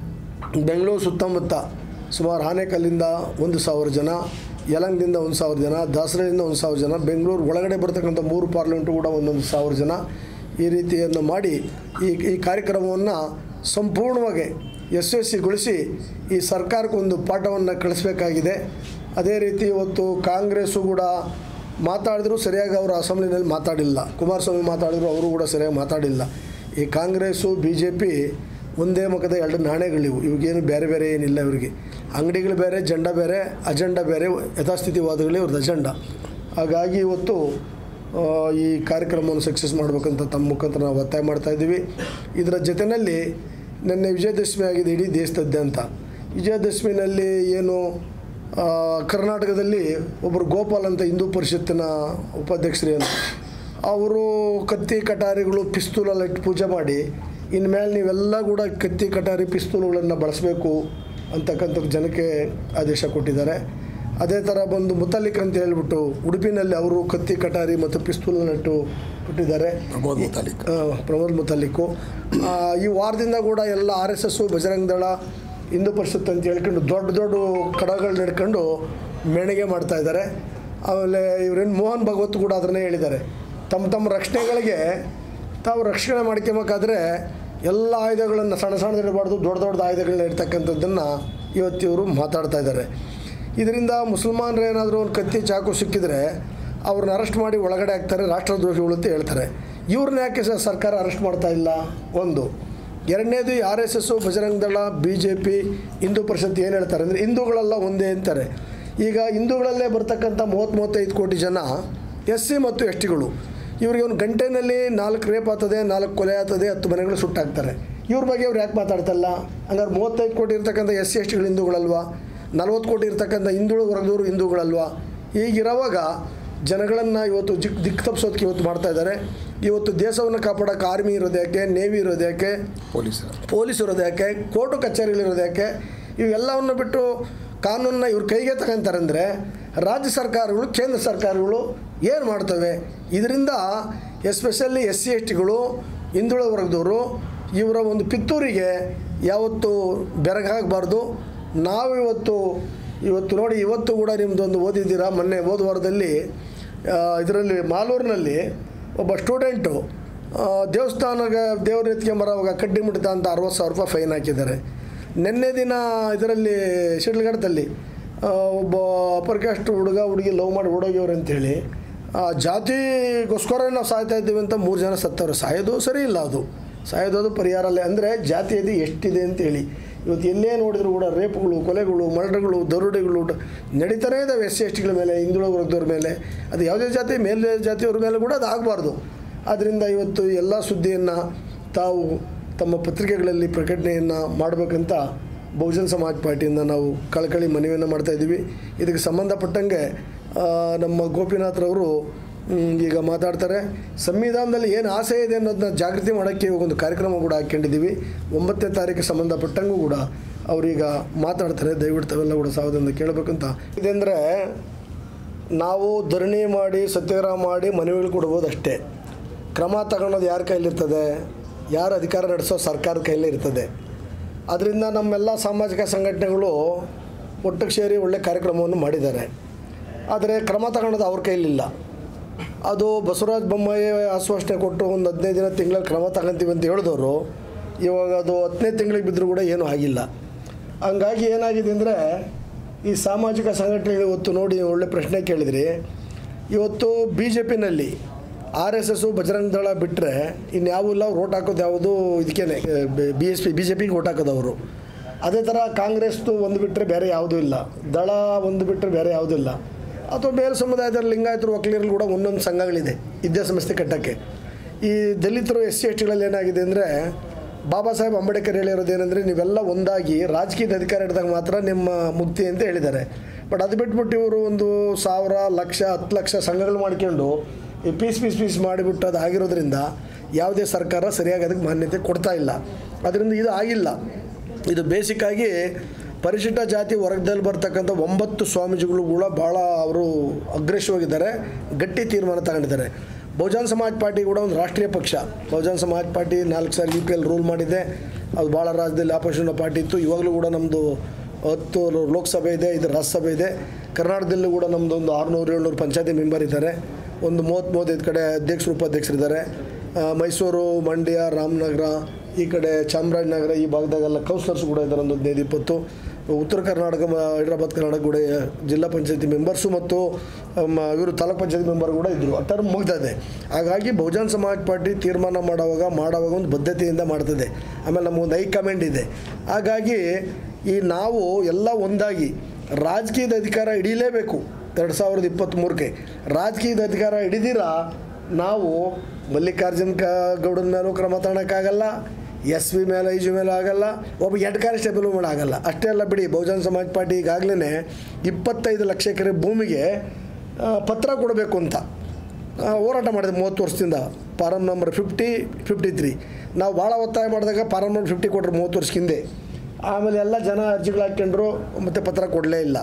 ಬೆಂಗಳೂರು ಸುತ್ತಮುತ್ತ ಸುಮಾರು ಆನೇಕಲ್ಲಿಂದ ಒಂದು ಸಾವಿರ ಜನ ಯಲಂಗದಿಂದ ಒಂದು ಸಾವಿರ ಜನ ದಾಸರಳ್ಳಿಯಿಂದ ಒಂದು ಸಾವಿರ ಜನ ಬೆಂಗಳೂರು ಒಳಗಡೆ ಬರ್ತಕ್ಕಂಥ ಮೂರು ಪಾರ್ಲಿಮೆಂಟು ಕೂಡ ಒಂದೊಂದು ಸಾವಿರ ಜನ ಈ ರೀತಿಯನ್ನು ಮಾಡಿ ಈ ಈ ಕಾರ್ಯಕ್ರಮವನ್ನು ಸಂಪೂರ್ಣವಾಗಿ ಯಶಸ್ವಿಗೊಳಿಸಿ ಈ ಸರ್ಕಾರಕ್ಕೆ ಒಂದು ಪಾಠವನ್ನು ಕಳಿಸ್ಬೇಕಾಗಿದೆ ಅದೇ ರೀತಿ ಇವತ್ತು ಕಾಂಗ್ರೆಸ್ಸು ಕೂಡ ಮಾತಾಡಿದ್ರು ಸರಿಯಾಗಿ ಅವರು ಅಸೆಂಬ್ಲಿನಲ್ಲಿ ಮಾತಾಡಿಲ್ಲ ಕುಮಾರಸ್ವಾಮಿ ಮಾತಾಡಿದ್ರು ಅವರು ಕೂಡ ಸರಿಯಾಗಿ ಮಾತಾಡಿಲ್ಲ ಈ ಕಾಂಗ್ರೆಸ್ಸು ಬಿ ಜೆ ಪಿ ಒಂದೇ ಮುಖದ ಎರಡು ನಾಣ್ಯಗಳಿವು ಇವಾಗೇನು ಬೇರೆ ಬೇರೆ ಏನಿಲ್ಲ ಇವರಿಗೆ ಅಂಗಡಿಗಳು ಬೇರೆ ಜೆಂಡ ಬೇರೆ ಅಜೆಂಡ ಬೇರೆ ಯಥಾಸ್ಥಿತಿವಾದಗಳೇ ಇವ್ರದ್ದು ಅಜೆಂಡ ಹಾಗಾಗಿ ಇವತ್ತು ಆ, ಈ ಕಾರ್ಯಕ್ರಮವನ್ನು ಸಕ್ಸಸ್ ಮಾಡಬೇಕಂತ ತಮ್ಮ ಮುಖಾಂತರ ನಾವು ಒತ್ತಾಯ ಮಾಡ್ತಾ ಇದ್ದೀವಿ ಇದರ ಜೊತೆಯಲ್ಲಿ ನಿನ್ನೆ ವಿಜಯದಶಮಿ ಆಗಿದೆ ಇಡೀ ದೇಶದಾದ್ಯಂತ ವಿಜಯದಶಮಿನಲ್ಲಿ ಏನು ಆ, ಕರ್ನಾಟಕದಲ್ಲಿ ಒಬ್ಬರು ಗೋಪಾಲ್ ಅಂತ ಹಿಂದೂ ಪರಿಷತ್ತಿನ ಉಪಾಧ್ಯಕ್ಷರು ಏನು ಅವರು ಕತ್ತಿ ಕಟಾರಿಗಳು ಪಿಸ್ತೂಲೆಲ್ಲ ಇಟ್ಟು ಪೂಜೆ ಮಾಡಿ ಇನ್ಮೇಲೆ ನೀವೆಲ್ಲ ಕೂಡ ಕತ್ತಿ ಕಟಾರಿ ಪಿಸ್ತೂಲುಗಳನ್ನು ಬಳಸಬೇಕು ಅಂತಕ್ಕಂಥ ಜನಕ್ಕೆ ಆದೇಶ ಕೊಟ್ಟಿದ್ದಾರೆ ಅದೇ ಥರ ಬಂದು ಮುತಲಿಕ್ ಅಂತ ಹೇಳ್ಬಿಟ್ಟು ಉಡುಪಿನಲ್ಲಿ ಅವರು ಕತ್ತಿ ಕಟಾರಿ ಮತ್ತು ಪಿಸ್ತೂಲನ್ನು ಇಟ್ಟು ಕೊಟ್ಟಿದ್ದಾರೆ ಪ್ರಮೋದ್ ಮುತಾಲಿಕ್ ಆ, ಪ್ರಮೋದ್ ಮುತಾಲಿಕ್ಕು ಆ, ಈ ವಾರದಿಂದ ಕೂಡ ಎಲ್ಲ ಆರ್ ಎಸ್ ಎಸ್ಸು ಬಜರಂಗ ದಳ ಹಿಂದೂ ಪರಿಷತ್ ಅಂತ ಹೇಳ್ಕೊಂಡು ದೊಡ್ಡ ದೊಡ್ಡ ಕಡಗಳನ್ನ ಹಿಡ್ಕೊಂಡು ಮೆಣಿಗೆ ಮಾಡ್ತಾ ಇದ್ದಾರೆ ಆಮೇಲೆ ಇವರೇನು ಮೋಹನ್ ಭಗವತ್ ಕೂಡ ಅದನ್ನೇ ಹೇಳಿದ್ದಾರೆ ತಮ್ಮ ತಮ್ಮ ರಕ್ಷಣೆಗಳಿಗೆ ತಾವು ರಕ್ಷಣೆ ಮಾಡ್ಕೊಬೇಕಾದ್ರೆ ಎಲ್ಲ ಆಯುಧಗಳನ್ನು ಸಣ್ಣ ಸಣ್ಣದಿರಬಾರ್ದು ದೊಡ್ಡ ದೊಡ್ಡ ಆಯುಧಗಳನ್ನ ಇರ್ತಕ್ಕಂಥದ್ದನ್ನು ಇವತ್ತು ಇವರು ಮಾತಾಡ್ತಾ ಇದ್ದಾರೆ ಇದರಿಂದ ಮುಸಲ್ಮಾನರು ಏನಾದರೂ ಒಂದು ಕತ್ತಿ ಚಾಕು ಸಿಕ್ಕಿದ್ರೆ ಅವ್ರನ್ನ ಅರೆಸ್ಟ್ ಮಾಡಿ ಒಳಗಡೆ ಹಾಕ್ತಾರೆ ರಾಷ್ಟ್ರದ್ರೋಹಿಗಳು ಅಂತ ಹೇಳ್ತಾರೆ ಇವ್ರನ್ನ ಯಾಕೆ ಸ- ಸರ್ಕಾರ ಅರೆಸ್ಟ್ ಮಾಡ್ತಾ ಇಲ್ಲ ಒಂದು ಎರಡನೇದು R S S Bajrang Dal B J P Hindu Parishad ಏನು ಹೇಳ್ತಾರೆ ಅಂದರೆ ಹಿಂದೂಗಳೆಲ್ಲ ಒಂದೇ ಅಂತಾರೆ ಈಗ ಹಿಂದೂಗಳಲ್ಲೇ ಬರ್ತಕ್ಕಂಥ ಮೂವತ್ತು ಮೂವತ್ತೈದು ಕೋಟಿ ಜನ ಎಸ್ ಸಿ ಮತ್ತು ಎಸ್ ಟಿಗಳು ಇವ್ರಿಗೆ ಒಂದು ಗಂಟೆನಲ್ಲಿ ನಾಲ್ಕು ರೇಪ್ ಆಗ್ತದೆ ನಾಲ್ಕು ಕೊಲೆ ಆಗ್ತದೆ ಹತ್ತು ಮನೆಗಳು ಸುಟ್ಟಾಕ್ತಾರೆ ಇವ್ರ ಬಗ್ಗೆ ಅವ್ರು ಯಾಕೆ ಮಾತಾಡ್ತಲ್ಲ ಹಂಗಾರೆ ಮೂವತ್ತೈದು ಕೋಟಿ ಇರ್ತಕ್ಕಂಥ ಎಸ್ ಸಿ ಎಸ್ ಟಿಗಳು ಹಿಂದೂಗಳಲ್ವಾ ನಲ್ವತ್ತು ಕೋಟಿ ಇರ್ತಕ್ಕಂಥ ಹಿಂದುಳು ವರ್ಗದವರು ಹಿಂದೂಗಳಲ್ವಾ ಹೀಗಿರುವಾಗ ಜನಗಳನ್ನು ಇವತ್ತು ಜಿಕ್ ದಿಕ್ಕು ತಪ್ಪಿಸೋದಕ್ಕೆ ಇವತ್ತು ಮಾಡ್ತಾ ಇದ್ದಾರೆ ಇವತ್ತು ದೇಶವನ್ನು ಕಾಪಾಡೋಕೆ ಆರ್ಮಿ ಇರೋದು ಯಾಕೆ ನೇವಿ ಇರೋದು ಯಾಕೆ ಪೊಲೀಸರ ಪೊಲೀಸ್ ಇರೋದು ಯಾಕೆ ಕೋರ್ಟು ಕಚೇರಿಗಳಿರೋದು ಯಾಕೆ ಇವೆಲ್ಲವನ್ನು ಬಿಟ್ಟು ಕಾನೂನನ್ನ ಇವ್ರ ಕೈಗೆ ತಗೊಂತಾರಂದರೆ ರಾಜ್ಯ ಸರ್ಕಾರಗಳು ಕೇಂದ್ರ ಸರ್ಕಾರಗಳು ಏನು ಮಾಡ್ತವೆ ಇದರಿಂದ ಎಸ್ಪೆಷಲಿ ಎಸ್ ಸಿ ಎಸ್ ಟಿಗಳು ಹಿಂದುಳ ವರ್ಗದವರು ಇವರ ಒಂದು ಪಿತ್ತೂರಿಗೆ ಯಾವತ್ತು ಬೆರಗಾಗಬಾರ್ದು ನಾವು ಇವತ್ತು ಇವತ್ತು ನೋಡಿ ಇವತ್ತು ಕೂಡ ನಿಮ್ಮದೊಂದು ಓದಿದ್ದೀರಾ ಮೊನ್ನೆ ಹೋದ ವಾರದಲ್ಲಿ ಇದರಲ್ಲಿ ಮಾಲೂರಿನಲ್ಲಿ ಒಬ್ಬ ಸ್ಟೂಡೆಂಟು ಆ, ದೇವಸ್ಥಾನಗೆ ದೇವ್ರ ಎತ್ಕೊಂಬರೋವಾಗ ಕಡ್ಡಿ ಮುಟ್ಟಿತ ಅಂತ ಅರವತ್ತು ಸಾವಿರ ರೂಪಾಯಿ ಫೈನ್ ಹಾಕಿದ್ದಾರೆ ನಿನ್ನೆ ದಿನ ಇದರಲ್ಲಿ ಶಿಡ್ಲಘಟ್ಟದಲ್ಲಿ ಆ, ಒಬ್ಬ ಅಪ್ಪರ್ ಕ್ಯಾಸ್ಟ್ ಹುಡುಗ ಹುಡುಗಿ ಲವ್ ಮಾಡಿ ಓಡೋಗ್ಯವ್ರು ಅಂತೇಳಿ ಆ ಜಾತಿಗೋಸ್ಕರ ನಾವು ಸಾಯ್ತಾ ಇದ್ದೀವಿ ಅಂತ ಮೂರು ಜನ ಸತ್ತವ್ರು ಸಾಯೋದು ಸರಿ ಇಲ್ಲ ಅದು ಸಾಯೋದು ಪರಿಹಾರ ಅಲ್ಲ ಅಂದರೆ ಜಾತಿಯದು ಎಷ್ಟಿದೆ ಅಂತೇಳಿ ಇವತ್ತು ಎಲ್ಲೇ ನೋಡಿದ್ರು ಕೂಡ ರೇಪ್ಗಳು ಕೊಲೆಗಳು ಮರ್ಡರ್ಗಳು ದರೋಡೆಗಳು ಡ- ನಡೀತಾನೇ ಇದ್ದಾವೆ ಎಸ್ ಸಿ ಎಸ್ ಟಿಗಳ ಮೇಲೆ ಹಿಂದುಳ ವರ್ಗದವ್ರ ಮೇಲೆ ಅದು ಯಾವುದೇ ಜಾತಿ ಮೇಲೆ ಜಾತಿಯವ್ರ ಮೇಲೆ ಕೂಡ ಅದು ಆಗಬಾರ್ದು ಆದ್ದರಿಂದ ಇವತ್ತು ಎಲ್ಲ ಸುದ್ದಿಯನ್ನು ತಾವು ತಮ್ಮ ಪತ್ರಿಕೆಗಳಲ್ಲಿ ಪ್ರಕಟಣೆಯನ್ನು ಮಾಡಬೇಕಂತ ಬಹುಜನ್ ಸಮಾಜ್ ಪಾರ್ಟಿಯಿಂದ ನಾವು ಕಳಕಳಿ ಮನವಿಯನ್ನು ಮಾಡ್ತಾ ಇದ್ದೀವಿ ಇದಕ್ಕೆ ಸಂಬಂಧಪಟ್ಟಂಗೆ ಆ, ನಮ್ಮ ಗೋಪಿನಾಥ್ರವರು ಮ್, ಈಗ ಮಾತಾಡ್ತಾರೆ ಸಂವಿಧಾನದಲ್ಲಿ ಏನು ಆಸೆ ಇದೆ ಅನ್ನೋದನ್ನ ಜಾಗೃತಿ ಮಾಡೋಕ್ಕೆ ಇವಾಗ ಒಂದು ಕಾರ್ಯಕ್ರಮ ಕೂಡ ಹಾಕ್ಕೊಂಡಿದ್ದೀವಿ ಒಂಬತ್ತನೇ ತಾರೀಕು ಸಂಬಂಧಪಟ್ಟಂಗೂ ಕೂಡ ಅವರೀಗ ಮಾತಾಡ್ತಾರೆ ದಯವಿಟ್ಟು ತಾವೆಲ್ಲ ಕೂಡ ಸಾವಧಾನದಿಂದ ಕೇಳಬೇಕಂತ ಇದೆಂದರೆ ನಾವು ಧರಣಿ ಮಾಡಿ ಸತ್ಯಾಗ್ರಹ ಮಾಡಿ ಮನವಿಗಳು ಕೊಡ್ಬೋದು ಅಷ್ಟೇ ಕ್ರಮ ತಗೊಳೋದು ಯಾರ ಕೈಲಿರ್ತದೆ ಯಾರು ಅಧಿಕಾರ ನಡೆಸೋ ಸರ್ಕಾರದ ಕೈಲೇ ಇರ್ತದೆ ಅದರಿಂದ ನಮ್ಮೆಲ್ಲ ಸಾಮಾಜಿಕ ಸಂಘಟನೆಗಳು ಒಟ್ಟಿಗೆ ಸೇರಿ ಒಳ್ಳೆ ಕಾರ್ಯಕ್ರಮವನ್ನು ಮಾಡಿದ್ದಾರೆ ಆದರೆ ಕ್ರಮ ತಗೊಳೋದು ಅವ್ರ ಕೈಲಿಲ್ಲ ಅದು ಬಸವರಾಜ ಬೊಮ್ಮಾಯಿ ಆಶ್ವಾಸನೆ ಕೊಟ್ಟು ಒಂದು ಹದಿನೈದು ದಿನ ತಿಂಗಳಲ್ಲಿ ಕ್ರಮ ತಗೊಂತೀವಿ ಅಂತ ಹೇಳಿದವರು ಇವಾಗ ಅದು ಹತ್ತನೇ ತಿಂಗಳಿಗೆ ಬಿದ್ದರೂ ಕೂಡ ಏನೂ ಆಗಿಲ್ಲ ಹಂಗಾಗಿ ಏನಾಗಿದೆ ಅಂದರೆ ಈ ಸಾಮಾಜಿಕ ಸಂಘಟನೆಗಳು ಇವತ್ತು ನೋಡಿ ಒಳ್ಳೆ ಪ್ರಶ್ನೆ ಕೇಳಿದ್ರಿ ಇವತ್ತು ಬಿ ಜೆ ಪಿನಲ್ಲಿ R S S Bajrang Dal ಬಿಟ್ಟರೆ ಇನ್ಯಾವೂ ಇಲ್ಲ ಅವ್ರು ಓಟ್ ಹಾಕೋದು ಯಾವುದು ಇದಕ್ಕೇ B S P B J ಪಿಗೆ ಓಟ್ ಹಾಕೋದು ಅವರು ಅದೇ ಥರ ಕಾಂಗ್ರೆಸ್ದು ಒಂದು ಬಿಟ್ಟರೆ ಬೇರೆ ಯಾವುದೂ ಇಲ್ಲ ದಳ ಒಂದು ಬಿಟ್ಟರೆ ಬೇರೆ ಯಾವುದೂ ಇಲ್ಲ ಅಥವಾ ಬೇರೆ ಸಮುದಾಯದ ಲಿಂಗಾಯತರು ಒಕ್ಕಲಿಗರು ಕೂಡ ಒಂದೊಂದು ಸಂಘಗಳಿದೆ ವಿದ್ಯಾಸಂಸ್ಥೆ ಕಟ್ಟೋಕ್ಕೆ ಈ ದಲಿತರು ಎಸ್ ಸಿ ಎಸ್ ಟಿಗಳಲ್ಲಿ ಏನಾಗಿದೆ ಅಂದರೆ ಬಾಬಾ ಸಾಹೇಬ್ ಅಂಬೇಡ್ಕರ್ ಹೇಳಿರೋದು ಏನಂದರೆ ನೀವೆಲ್ಲ ಒಂದಾಗಿ ರಾಜಕೀಯದ ಅಧಿಕಾರ ಹಿಡಿದಾಗ ಮಾತ್ರ ನಿಮ್ಮ ಮುಕ್ತಿ ಅಂತ ಹೇಳಿದ್ದಾರೆ ಬಟ್ ಅದು ಬಿಟ್ಬಿಟ್ಟು ಇವರು ಒಂದು ಸಾವಿರ ಲಕ್ಷ ಹತ್ತು ಲಕ್ಷ ಸಂಘಗಳು ಮಾಡ್ಕೊಂಡು ಈ ಪೀಸ್ ಪೀಸ್ ಪೀಸ್ ಮಾಡಿಬಿಟ್ಟು ಅದು ಆಗಿರೋದ್ರಿಂದ ಯಾವುದೇ ಸರ್ಕಾರ ಸರಿಯಾಗಿ ಅದಕ್ಕೆ ಮಾನ್ಯತೆ ಕೊಡ್ತಾ ಇಲ್ಲ ಅದರಿಂದ ಇದು ಆಗಿಲ್ಲ ಇದು ಬೇಸಿಕ್ಕಾಗಿ ಪರಿಶಿಷ್ಟ ಜಾತಿ ವರ್ಗದಲ್ಲಿ ಬರ್ತಕ್ಕಂಥ ಒಂಬತ್ತು ಸ್ವಾಮೀಜಿಗಳು ಕೂಡ ಭಾಳ ಅವರು ಅಗ್ರೆಸಿವಾಗಿದ್ದಾರೆ ಗಟ್ಟಿ ತೀರ್ಮಾನ ತಗೊಂಡಿದ್ದಾರೆ ಬಹುಜನ್ ಸಮಾಜ್ ಪಾರ್ಟಿ ಕೂಡ ಒಂದು ರಾಷ್ಟ್ರೀಯ ಪಕ್ಷ ಬಹುಜನ್ ಸಮಾಜ್ ಪಾರ್ಟಿ ನಾಲ್ಕು ಸಾರಿ ಯು ಪಿ ಎಲ್ ರೂಲ್ ಮಾಡಿದೆ ಅದು ಭಾಳ ರಾಜ್ಯದಲ್ಲಿ ಆಪೋಸಿಷನ್ ಪಾರ್ಟಿ ಇತ್ತು ಇವಾಗಲೂ ಕೂಡ ನಮ್ಮದು ಹತ್ತು ಲೋಕಸಭೆ ಇದೆ ಇದು ರಾಜ್ಯಸಭೆ ಇದೆ ಕರ್ನಾಟಕದಲ್ಲೂ ಕೂಡ ನಮ್ಮದು ಒಂದು ಆರುನೂರು ಏಳ್ನೂರು ಪಂಚಾಯತಿ ಮೆಂಬರ್ ಇದ್ದಾರೆ ಒಂದು ಮೂವತ್ತು ಮೂವತ್ತೈದು ಕಡೆ ಅಧ್ಯಕ್ಷರು ಉಪಾಧ್ಯಕ್ಷರಿದ್ದಾರೆ ಆ, ಮೈಸೂರು ಮಂಡ್ಯ ರಾಮನಗರ ಈ ಕಡೆ ಚಾಮರಾಜನಗರ ಈ ಭಾಗದಾಗೆಲ್ಲ ಕೌನ್ಸಿಲರ್ಸ್ ಕೂಡ ಇದ್ದಾರೆ ಒಂದು ಹದಿನೈದು ಇಪ್ಪತ್ತು ಉತ್ತರ ಕರ್ನಾಟಕ ಮ- ಹೈದರಾಬಾದ್ ಕರ್ನಾಟಕ ಕೂಡ ಜಿಲ್ಲಾ ಪಂಚಾಯತಿ ಮೆಂಬರ್ಸು ಮತ್ತು ಮ- ಇವರು ತಾಲೂಕ್ ಪಂಚಾಯತಿ ಮೆಂಬರ್ ಕೂಡ ಇದ್ದರು ಆ ಟರ್ಮ್ ಮುಗ್ದದೆ ಹಾಗಾಗಿ ಬಹುಜನ್ ಸಮಾಜ್ ಪಾರ್ಟಿ ತೀರ್ಮಾನ ಮಾಡುವಾಗ ಮಾಡುವಾಗ ಒಂದು ಬದ್ಧತೆಯಿಂದ ಮಾಡ್ತದೆ ಆಮೇಲೆ ನಮಗೊಂದು ಹೈಕಮಾಂಡ್ ಇದೆ ಹಾಗಾಗಿ ಈ ನಾವು ಎಲ್ಲ ಒಂದಾಗಿ ರಾಜಕೀಯದ ಅಧಿಕಾರ ಹಿಡೀಲೇಬೇಕು ಎರಡು ಸಾವಿರದ ಇಪ್ಪತ್ತ್ಮೂರಕ್ಕೆ ರಾಜಕೀಯದ ಅಧಿಕಾರ ಹಿಡಿದಿರ ನಾವು ಮಲ್ಲಿಕಾರ್ಜುನ್ ಕ ಗೌಡನ ಮೇಲೂ ಕ್ರಮ ತಗೊಳಕ್ಕಾಗಲ್ಲ ಎಸ್ ವಿ ಮೇಲೆ ಐಜು ಮೇಲೆ ಆಗಲ್ಲ ಒಬ್ಬ ಹೆಡ್ ಕಾನ್ಸ್ಟೇಬಲ್ ಮೇಲೆ ಆಗಲ್ಲ ಅಷ್ಟೇ ಅಲ್ಲ ಬಿಡಿ ಬಹುಜನ್ ಸಮಾಜ್ ಪಾರ್ಟಿ ಈಗಾಗಲೇ ಇಪ್ಪತ್ತೈದು ಲಕ್ಷ ಎಕರೆ ಭೂಮಿಗೆ ಆ, ಪತ್ರ ಕೊಡಬೇಕು ಅಂತ ಆ, ಹೋರಾಟ ಮಾಡಿದೆ ಮೂವತ್ತು ವರ್ಷದಿಂದ form number fifty fifty three ನಾವು ಭಾಳ ಒತ್ತಾಯ ಮಾಡಿದಾಗ ಫಾರಮ್ ನಂಬರ್ ಫಿಫ್ಟಿ ಕೊಟ್ಟರು ಮೂವತ್ತು ವರ್ಷ ಹಿಂದೆ ಆಮೇಲೆ ಎಲ್ಲ ಜನ ಅರ್ಜಿಗಳು ಹಾಕ್ಕೊಂಡ್ರು ಮತ್ತು ಪತ್ರ ಕೊಡಲೇ ಇಲ್ಲ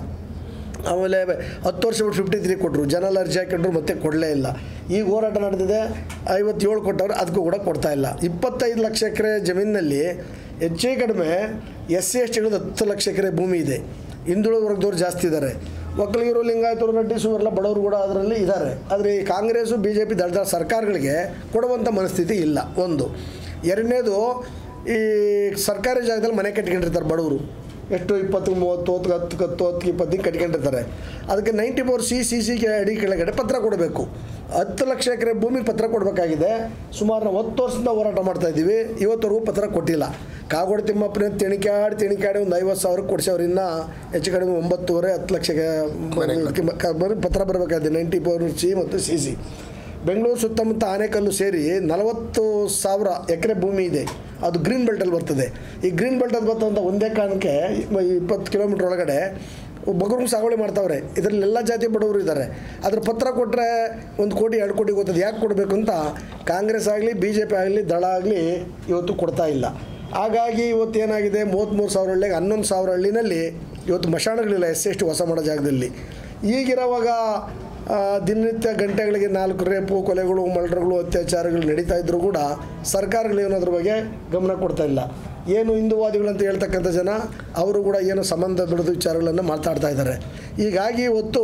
ಆಮೇಲೆ ಹತ್ತು ವರ್ಷ ಬಿಟ್ಟು ಫಿಫ್ಟಿ ತ್ರೀ ಕೊಟ್ಟರು ಜನಲ್ ಅರ್ಜಿ ಹಾಕೊಂಡ್ರು ಮತ್ತೆ ಕೊಡಲೇ ಇಲ್ಲ ಈಗ ಹೋರಾಟ ನಡೆದಿದೆ ಐವತ್ತೇಳು ಕೊಟ್ಟವ್ರು ಅದಕ್ಕೂ ಕೂಡ ಕೊಡ್ತಾ ಇಲ್ಲ ಇಪ್ಪತ್ತೈದು ಲಕ್ಷ ಎಕರೆ ಜಮೀನಿನಲ್ಲಿ ಹೆಚ್ಚೇ ಕಡಿಮೆ ಎಸ್ ಸಿ ಎಸ್ ಟಿಗಳದ್ದು ಹತ್ತು ಲಕ್ಷ ಎಕರೆ ಭೂಮಿ ಇದೆ ಹಿಂದುಳಿದ ವರ್ಗದವ್ರು ಜಾಸ್ತಿ ಇದ್ದಾರೆ ಒಕ್ಕಲಿಗರು ಲಿಂಗಾಯತರು ರೆಡ್ಡಿಸು ಎಲ್ಲ ಬಡವರು ಕೂಡ ಅದರಲ್ಲಿ ಇದ್ದಾರೆ ಆದರೆ ಈ ಕಾಂಗ್ರೆಸ್ಸು ಬಿ ಜೆ ಪಿ ದಳದ ಸರ್ಕಾರಗಳಿಗೆ ಕೊಡುವಂಥ ಮನಸ್ಥಿತಿ ಇಲ್ಲ ಒಂದು ಎರಡನೇದು ಈ ಸರ್ಕಾರಿ ಜಾಗದಲ್ಲಿ ಮನೆ ಕಟ್ಕೊಂಡಿರ್ತಾರೆ ಬಡವರು ಎಷ್ಟು ಇಪ್ಪತ್ತು ಮೂವತ್ತು ಹೊತ್ತು ಹತ್ತು ಹತ್ತು ಹತ್ತು ಇಪ್ಪತ್ತು ಕಟ್ಕೊಂಡಿರ್ತಾರೆ ಅದಕ್ಕೆ ninety four C C C ಅಡಿ ಕೆಳಗಡೆ ಪತ್ರ ಕೊಡಬೇಕು ಹತ್ತು ಲಕ್ಷ ಎಕರೆ ಭೂಮಿ ಪತ್ರ ಕೊಡಬೇಕಾಗಿದೆ ಸುಮಾರು ನಾವು ಹತ್ತು ವರ್ಷದಿಂದ ಹೋರಾಟ ಮಾಡ್ತಾ ಇದ್ದೀವಿ ಇವತ್ತವರೆಗೂ ಪತ್ರ ಕೊಟ್ಟಿಲ್ಲ ಕಾಗೋಡು ತಿಮ್ಮಪ್ಪನ ತಿಣಿಕಾಡಿ ತಿಣಿಕಾಡಿ ಒಂದು ಐವತ್ತು ಸಾವಿರ ಕೊಡ್ಸವ್ರು ಇನ್ನೂ ಹೆಚ್ಚು ಕಡಿಮೆ ಒಂಬತ್ತುವರೆ ಹತ್ತು ಲಕ್ಷಕ್ಕೆ ಬರೀ ಪತ್ರ ಬರಬೇಕಾಗಿದೆ ನೈಂಟಿ ಫೋರ್ ಸಿ ಮತ್ತು ಸಿ ಸಿ ಬೆಂಗಳೂರು ಸುತ್ತಮುತ್ತ ಆನೆಕಲ್ಲು ಸೇರಿ ನಲವತ್ತು ಸಾವಿರ ಎಕರೆ ಭೂಮಿ ಇದೆ ಅದು ಗ್ರೀನ್ ಬೆಲ್ಟಲ್ಲಿ ಬರ್ತದೆ ಈ ಗ್ರೀನ್ ಬೆಲ್ಟಲ್ಲಿ ಬರ್ತಂಥ ಒಂದೇ ಕಾರಣಕ್ಕೆ ಇಪ್ಪತ್ತು ಕಿಲೋಮೀಟ್ರ್ ಒಳಗಡೆ ಬಗರು ಸಾಗುವಳಿ ಮಾಡ್ತಾವ್ರೆ ಇದರಲ್ಲಿ ಎಲ್ಲ ಜಾತಿ ಬಡವರು ಇದ್ದಾರೆ ಅದ್ರ ಪತ್ರ ಕೊಟ್ಟರೆ ಒಂದು ಕೋಟಿ ಎರಡು ಕೋಟಿ ಗೊತ್ತದ ಯಾಕೆ ಕೊಡಬೇಕು ಅಂತ ಕಾಂಗ್ರೆಸ್ ಆಗಲಿ ಬಿ ಜೆ ಪಿ ಆಗಲಿ ದಳ ಆಗಲಿ ಇವತ್ತು ಕೊಡ್ತಾ ಇಲ್ಲ ಹಾಗಾಗಿ ಇವತ್ತು ಏನಾಗಿದೆ ಮೂವತ್ತ್ಮೂರು ಸಾವಿರ ಹಳ್ಳಿಗೆ ಹನ್ನೊಂದು ಸಾವಿರ ಹಳ್ಳಿನಲ್ಲಿ ಇವತ್ತು ಮಶಾಣಗಳಿಲ್ಲ ಎಸ್ ಎಸ್ ಟಿ ಹೊಸ ಮಾಡೋ ಜಾಗದಲ್ಲಿ ಈಗಿರೋವಾಗ ಆ, ದಿನನಿತ್ಯ ಗಂಟೆಗಳಿಗೆ ನಾಲ್ಕು ರೇಪು ಕೊಲೆಗಳು ಮರ್ಡರ್ಗಳು ಅತ್ಯಾಚಾರಗಳು ನಡೀತಾ ಇದ್ದರೂ ಕೂಡ ಸರ್ಕಾರಗಳೇನು ಅದ್ರ ಬಗ್ಗೆ ಗಮನ ಕೊಡ್ತಾ ಇಲ್ಲ ಏನು ಹಿಂದೂವಾದಿಗಳು ಅಂತ ಹೇಳ್ತಕ್ಕಂಥ ಜನ ಅವರು ಕೂಡ ಏನು ಸಂಬಂಧ ಬೆಳೆದ ವಿಚಾರಗಳನ್ನು ಮಾತಾಡ್ತಾ ಇದ್ದಾರೆ ಹೀಗಾಗಿ ಇವತ್ತು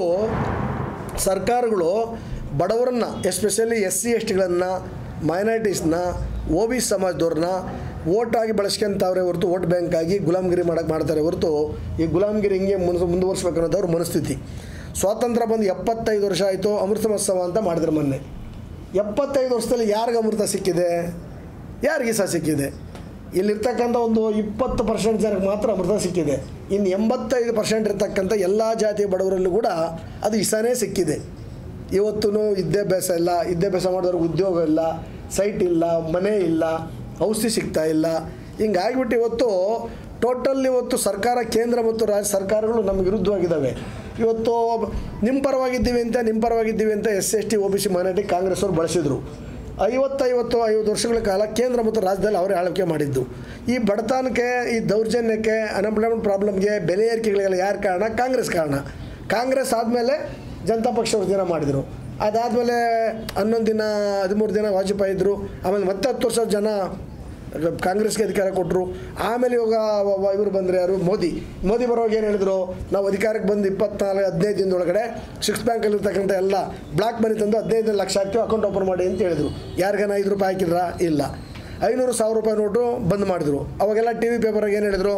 ಸರ್ಕಾರಗಳು ಬಡವರನ್ನು ಎಸ್ಪೆಷಲಿ ಎಸ್ ಸಿ ಎಸ್ ಟಿಗಳನ್ನು ಮೈನಾರಿಟೀಸ್ನ ಒ ಬಿ ಸಮಾಜದವ್ರನ್ನ ಓಟಾಗಿ ಬಳಸ್ಕೊಂತವ್ರೆ ಹೊರತು ವೋಟ್ ಬ್ಯಾಂಕ್ ಆಗಿ ಗುಲಾಮ್ಗಿರಿ ಮಾಡೋಕ್ಕೆ ಮಾಡ್ತಾರೆ ಹೊರತು ಈ ಗುಲಾಮ್ಗಿರಿ ಹಿಂಗೆ ಮುನ್ಸ್ ಮುಂದುವರ್ಸ್ಬೇಕು ಅನ್ನೋದು ಅವ್ರ ಮನಸ್ಥಿತಿ ಸ್ವಾತಂತ್ರ್ಯ ಬಂದು ಎಪ್ಪತ್ತೈದು ವರ್ಷ ಆಯಿತು ಅಮೃತ ಮಹೋತ್ಸವ ಅಂತ ಮಾಡಿದ್ರು ಮೊನ್ನೆ ಎಪ್ಪತ್ತೈದು ವರ್ಷದಲ್ಲಿ ಯಾರಿಗೆ ಅಮೃತ ಸಿಕ್ಕಿದೆ ಯಾರಿಗೆ ಸಹ ಸಿಕ್ಕಿದೆ ಇಲ್ಲಿರ್ತಕ್ಕಂಥ ಒಂದು ಇಪ್ಪತ್ತು ಪರ್ಸೆಂಟ್ ಜನಕ್ಕೆ ಮಾತ್ರ ಅಮೃತ ಸಿಕ್ಕಿದೆ ಇನ್ನು ಎಂಬತ್ತೈದು ಪರ್ಸೆಂಟ್ ಇರ್ತಕ್ಕಂಥ ಎಲ್ಲ ಜಾತಿಯ ಬಡವರಲ್ಲೂ ಕೂಡ ಅದು ಇಸನೇ ಸಿಕ್ಕಿದೆ ಇವತ್ತೂ ವಿದ್ಯಾಭ್ಯಾಸ ಇಲ್ಲ ವಿದ್ಯಾಭ್ಯಾಸ ಮಾಡಿದವ್ರಿಗೆ ಉದ್ಯೋಗ ಇಲ್ಲ ಸೈಟ್ ಇಲ್ಲ ಮನೆ ಇಲ್ಲ ಔಷಧಿ ಸಿಗ್ತಾ ಇಲ್ಲ ಹಿಂಗಾಗಿಬಿಟ್ಟು ಇವತ್ತು ಟೋಟಲ್ ಇವತ್ತು ಸರ್ಕಾರ ಕೇಂದ್ರ ಮತ್ತು ರಾಜ್ಯ ಸರ್ಕಾರಗಳು ನಮಗೆ ವಿರುದ್ಧವಾಗಿದ್ದಾವೆ ಇವತ್ತು ನಿಮ್ಮ ಪರವಾಗಿದ್ದೀವಿ ಅಂತ ನಿಮ್ಮ ಪರವಾಗಿದ್ದೀವಿ ಅಂತ S S T O B C minority Congress ಅವರು ಬಳಸಿದರು ಐವತ್ತೈವತ್ತು ಐವತ್ತು ವರ್ಷಗಳ ಕಾಲ ಕೇಂದ್ರ ಮತ್ತು ರಾಜ್ಯದಲ್ಲಿ ಅವರೇ ಆಳ್ವಿಕೆ ಮಾಡಿದ್ದು ಈ ಬಡತನಕ್ಕೆ ಈ ದೌರ್ಜನ್ಯಕ್ಕೆ ಅನ್ಎಂಪ್ಲಾಯ್ಮೆಂಟ್ ಪ್ರಾಬ್ಲಮ್ಗೆ ಬೆಲೆ ಏರಿಕೆಗಳಿಗೆಲ್ಲ ಯಾರು ಕಾರಣ ಕಾಂಗ್ರೆಸ್ ಕಾರಣ ಕಾಂಗ್ರೆಸ್ ಆದಮೇಲೆ ಜನತಾ ಪಕ್ಷ ದಿನ ಮಾಡಿದರು ಅದಾದಮೇಲೆ ಹನ್ನೊಂದು ದಿನ ಹದಿಮೂರು ದಿನ ವಾಜಪೇಯಿ ಇದ್ದರು ಆಮೇಲೆ ಮತ್ತೆ ಹತ್ತು ವರ್ಷ ಜನ ಕಾಂಗ್ರೆಸ್ಗೆ ಅಧಿಕಾರ ಕೊಟ್ಟರು ಆಮೇಲೆ ಇವಾಗ ವ- ವ- ಇವರು ಬಂದರೆ ಯಾರು ಮೋದಿ ಮೋದಿ ಬರೋವಾಗ ಏನು ಹೇಳಿದ್ರು ನಾವು ಅಧಿಕಾರಕ್ಕೆ ಬಂದು ಇಪ್ಪತ್ನಾಲ್ಕು ಹದಿನೈದು ದಿನದೊಳಗಡೆ ಸಿಕ್ಸ್ ಬ್ಯಾಂಕಲ್ಲಿ ಇರ್ತಕ್ಕಂಥ ಎಲ್ಲ ಬ್ಲಾಕ್ ಮನಿ ತಂದು ಹದಿನೈದು ಲಕ್ಷ ಹಾಕ್ತೀವಿ ಅಕೌಂಟ್ ಓಪನ್ ಮಾಡಿ ಅಂತ ಹೇಳಿದರು ಯಾರಿಗಾನ ಐದು ರೂಪಾಯಿ ಹಾಕಿದ್ರಾ ಇಲ್ಲ ಐನೂರು ಸಾವಿರ ರೂಪಾಯಿ ನೋಟು ಬಂದ್ ಮಾಡಿದ್ರು ಅವಾಗೆಲ್ಲ ಟಿ ವಿ ಪೇಪರಾಗ ಏನು ಹೇಳಿದರು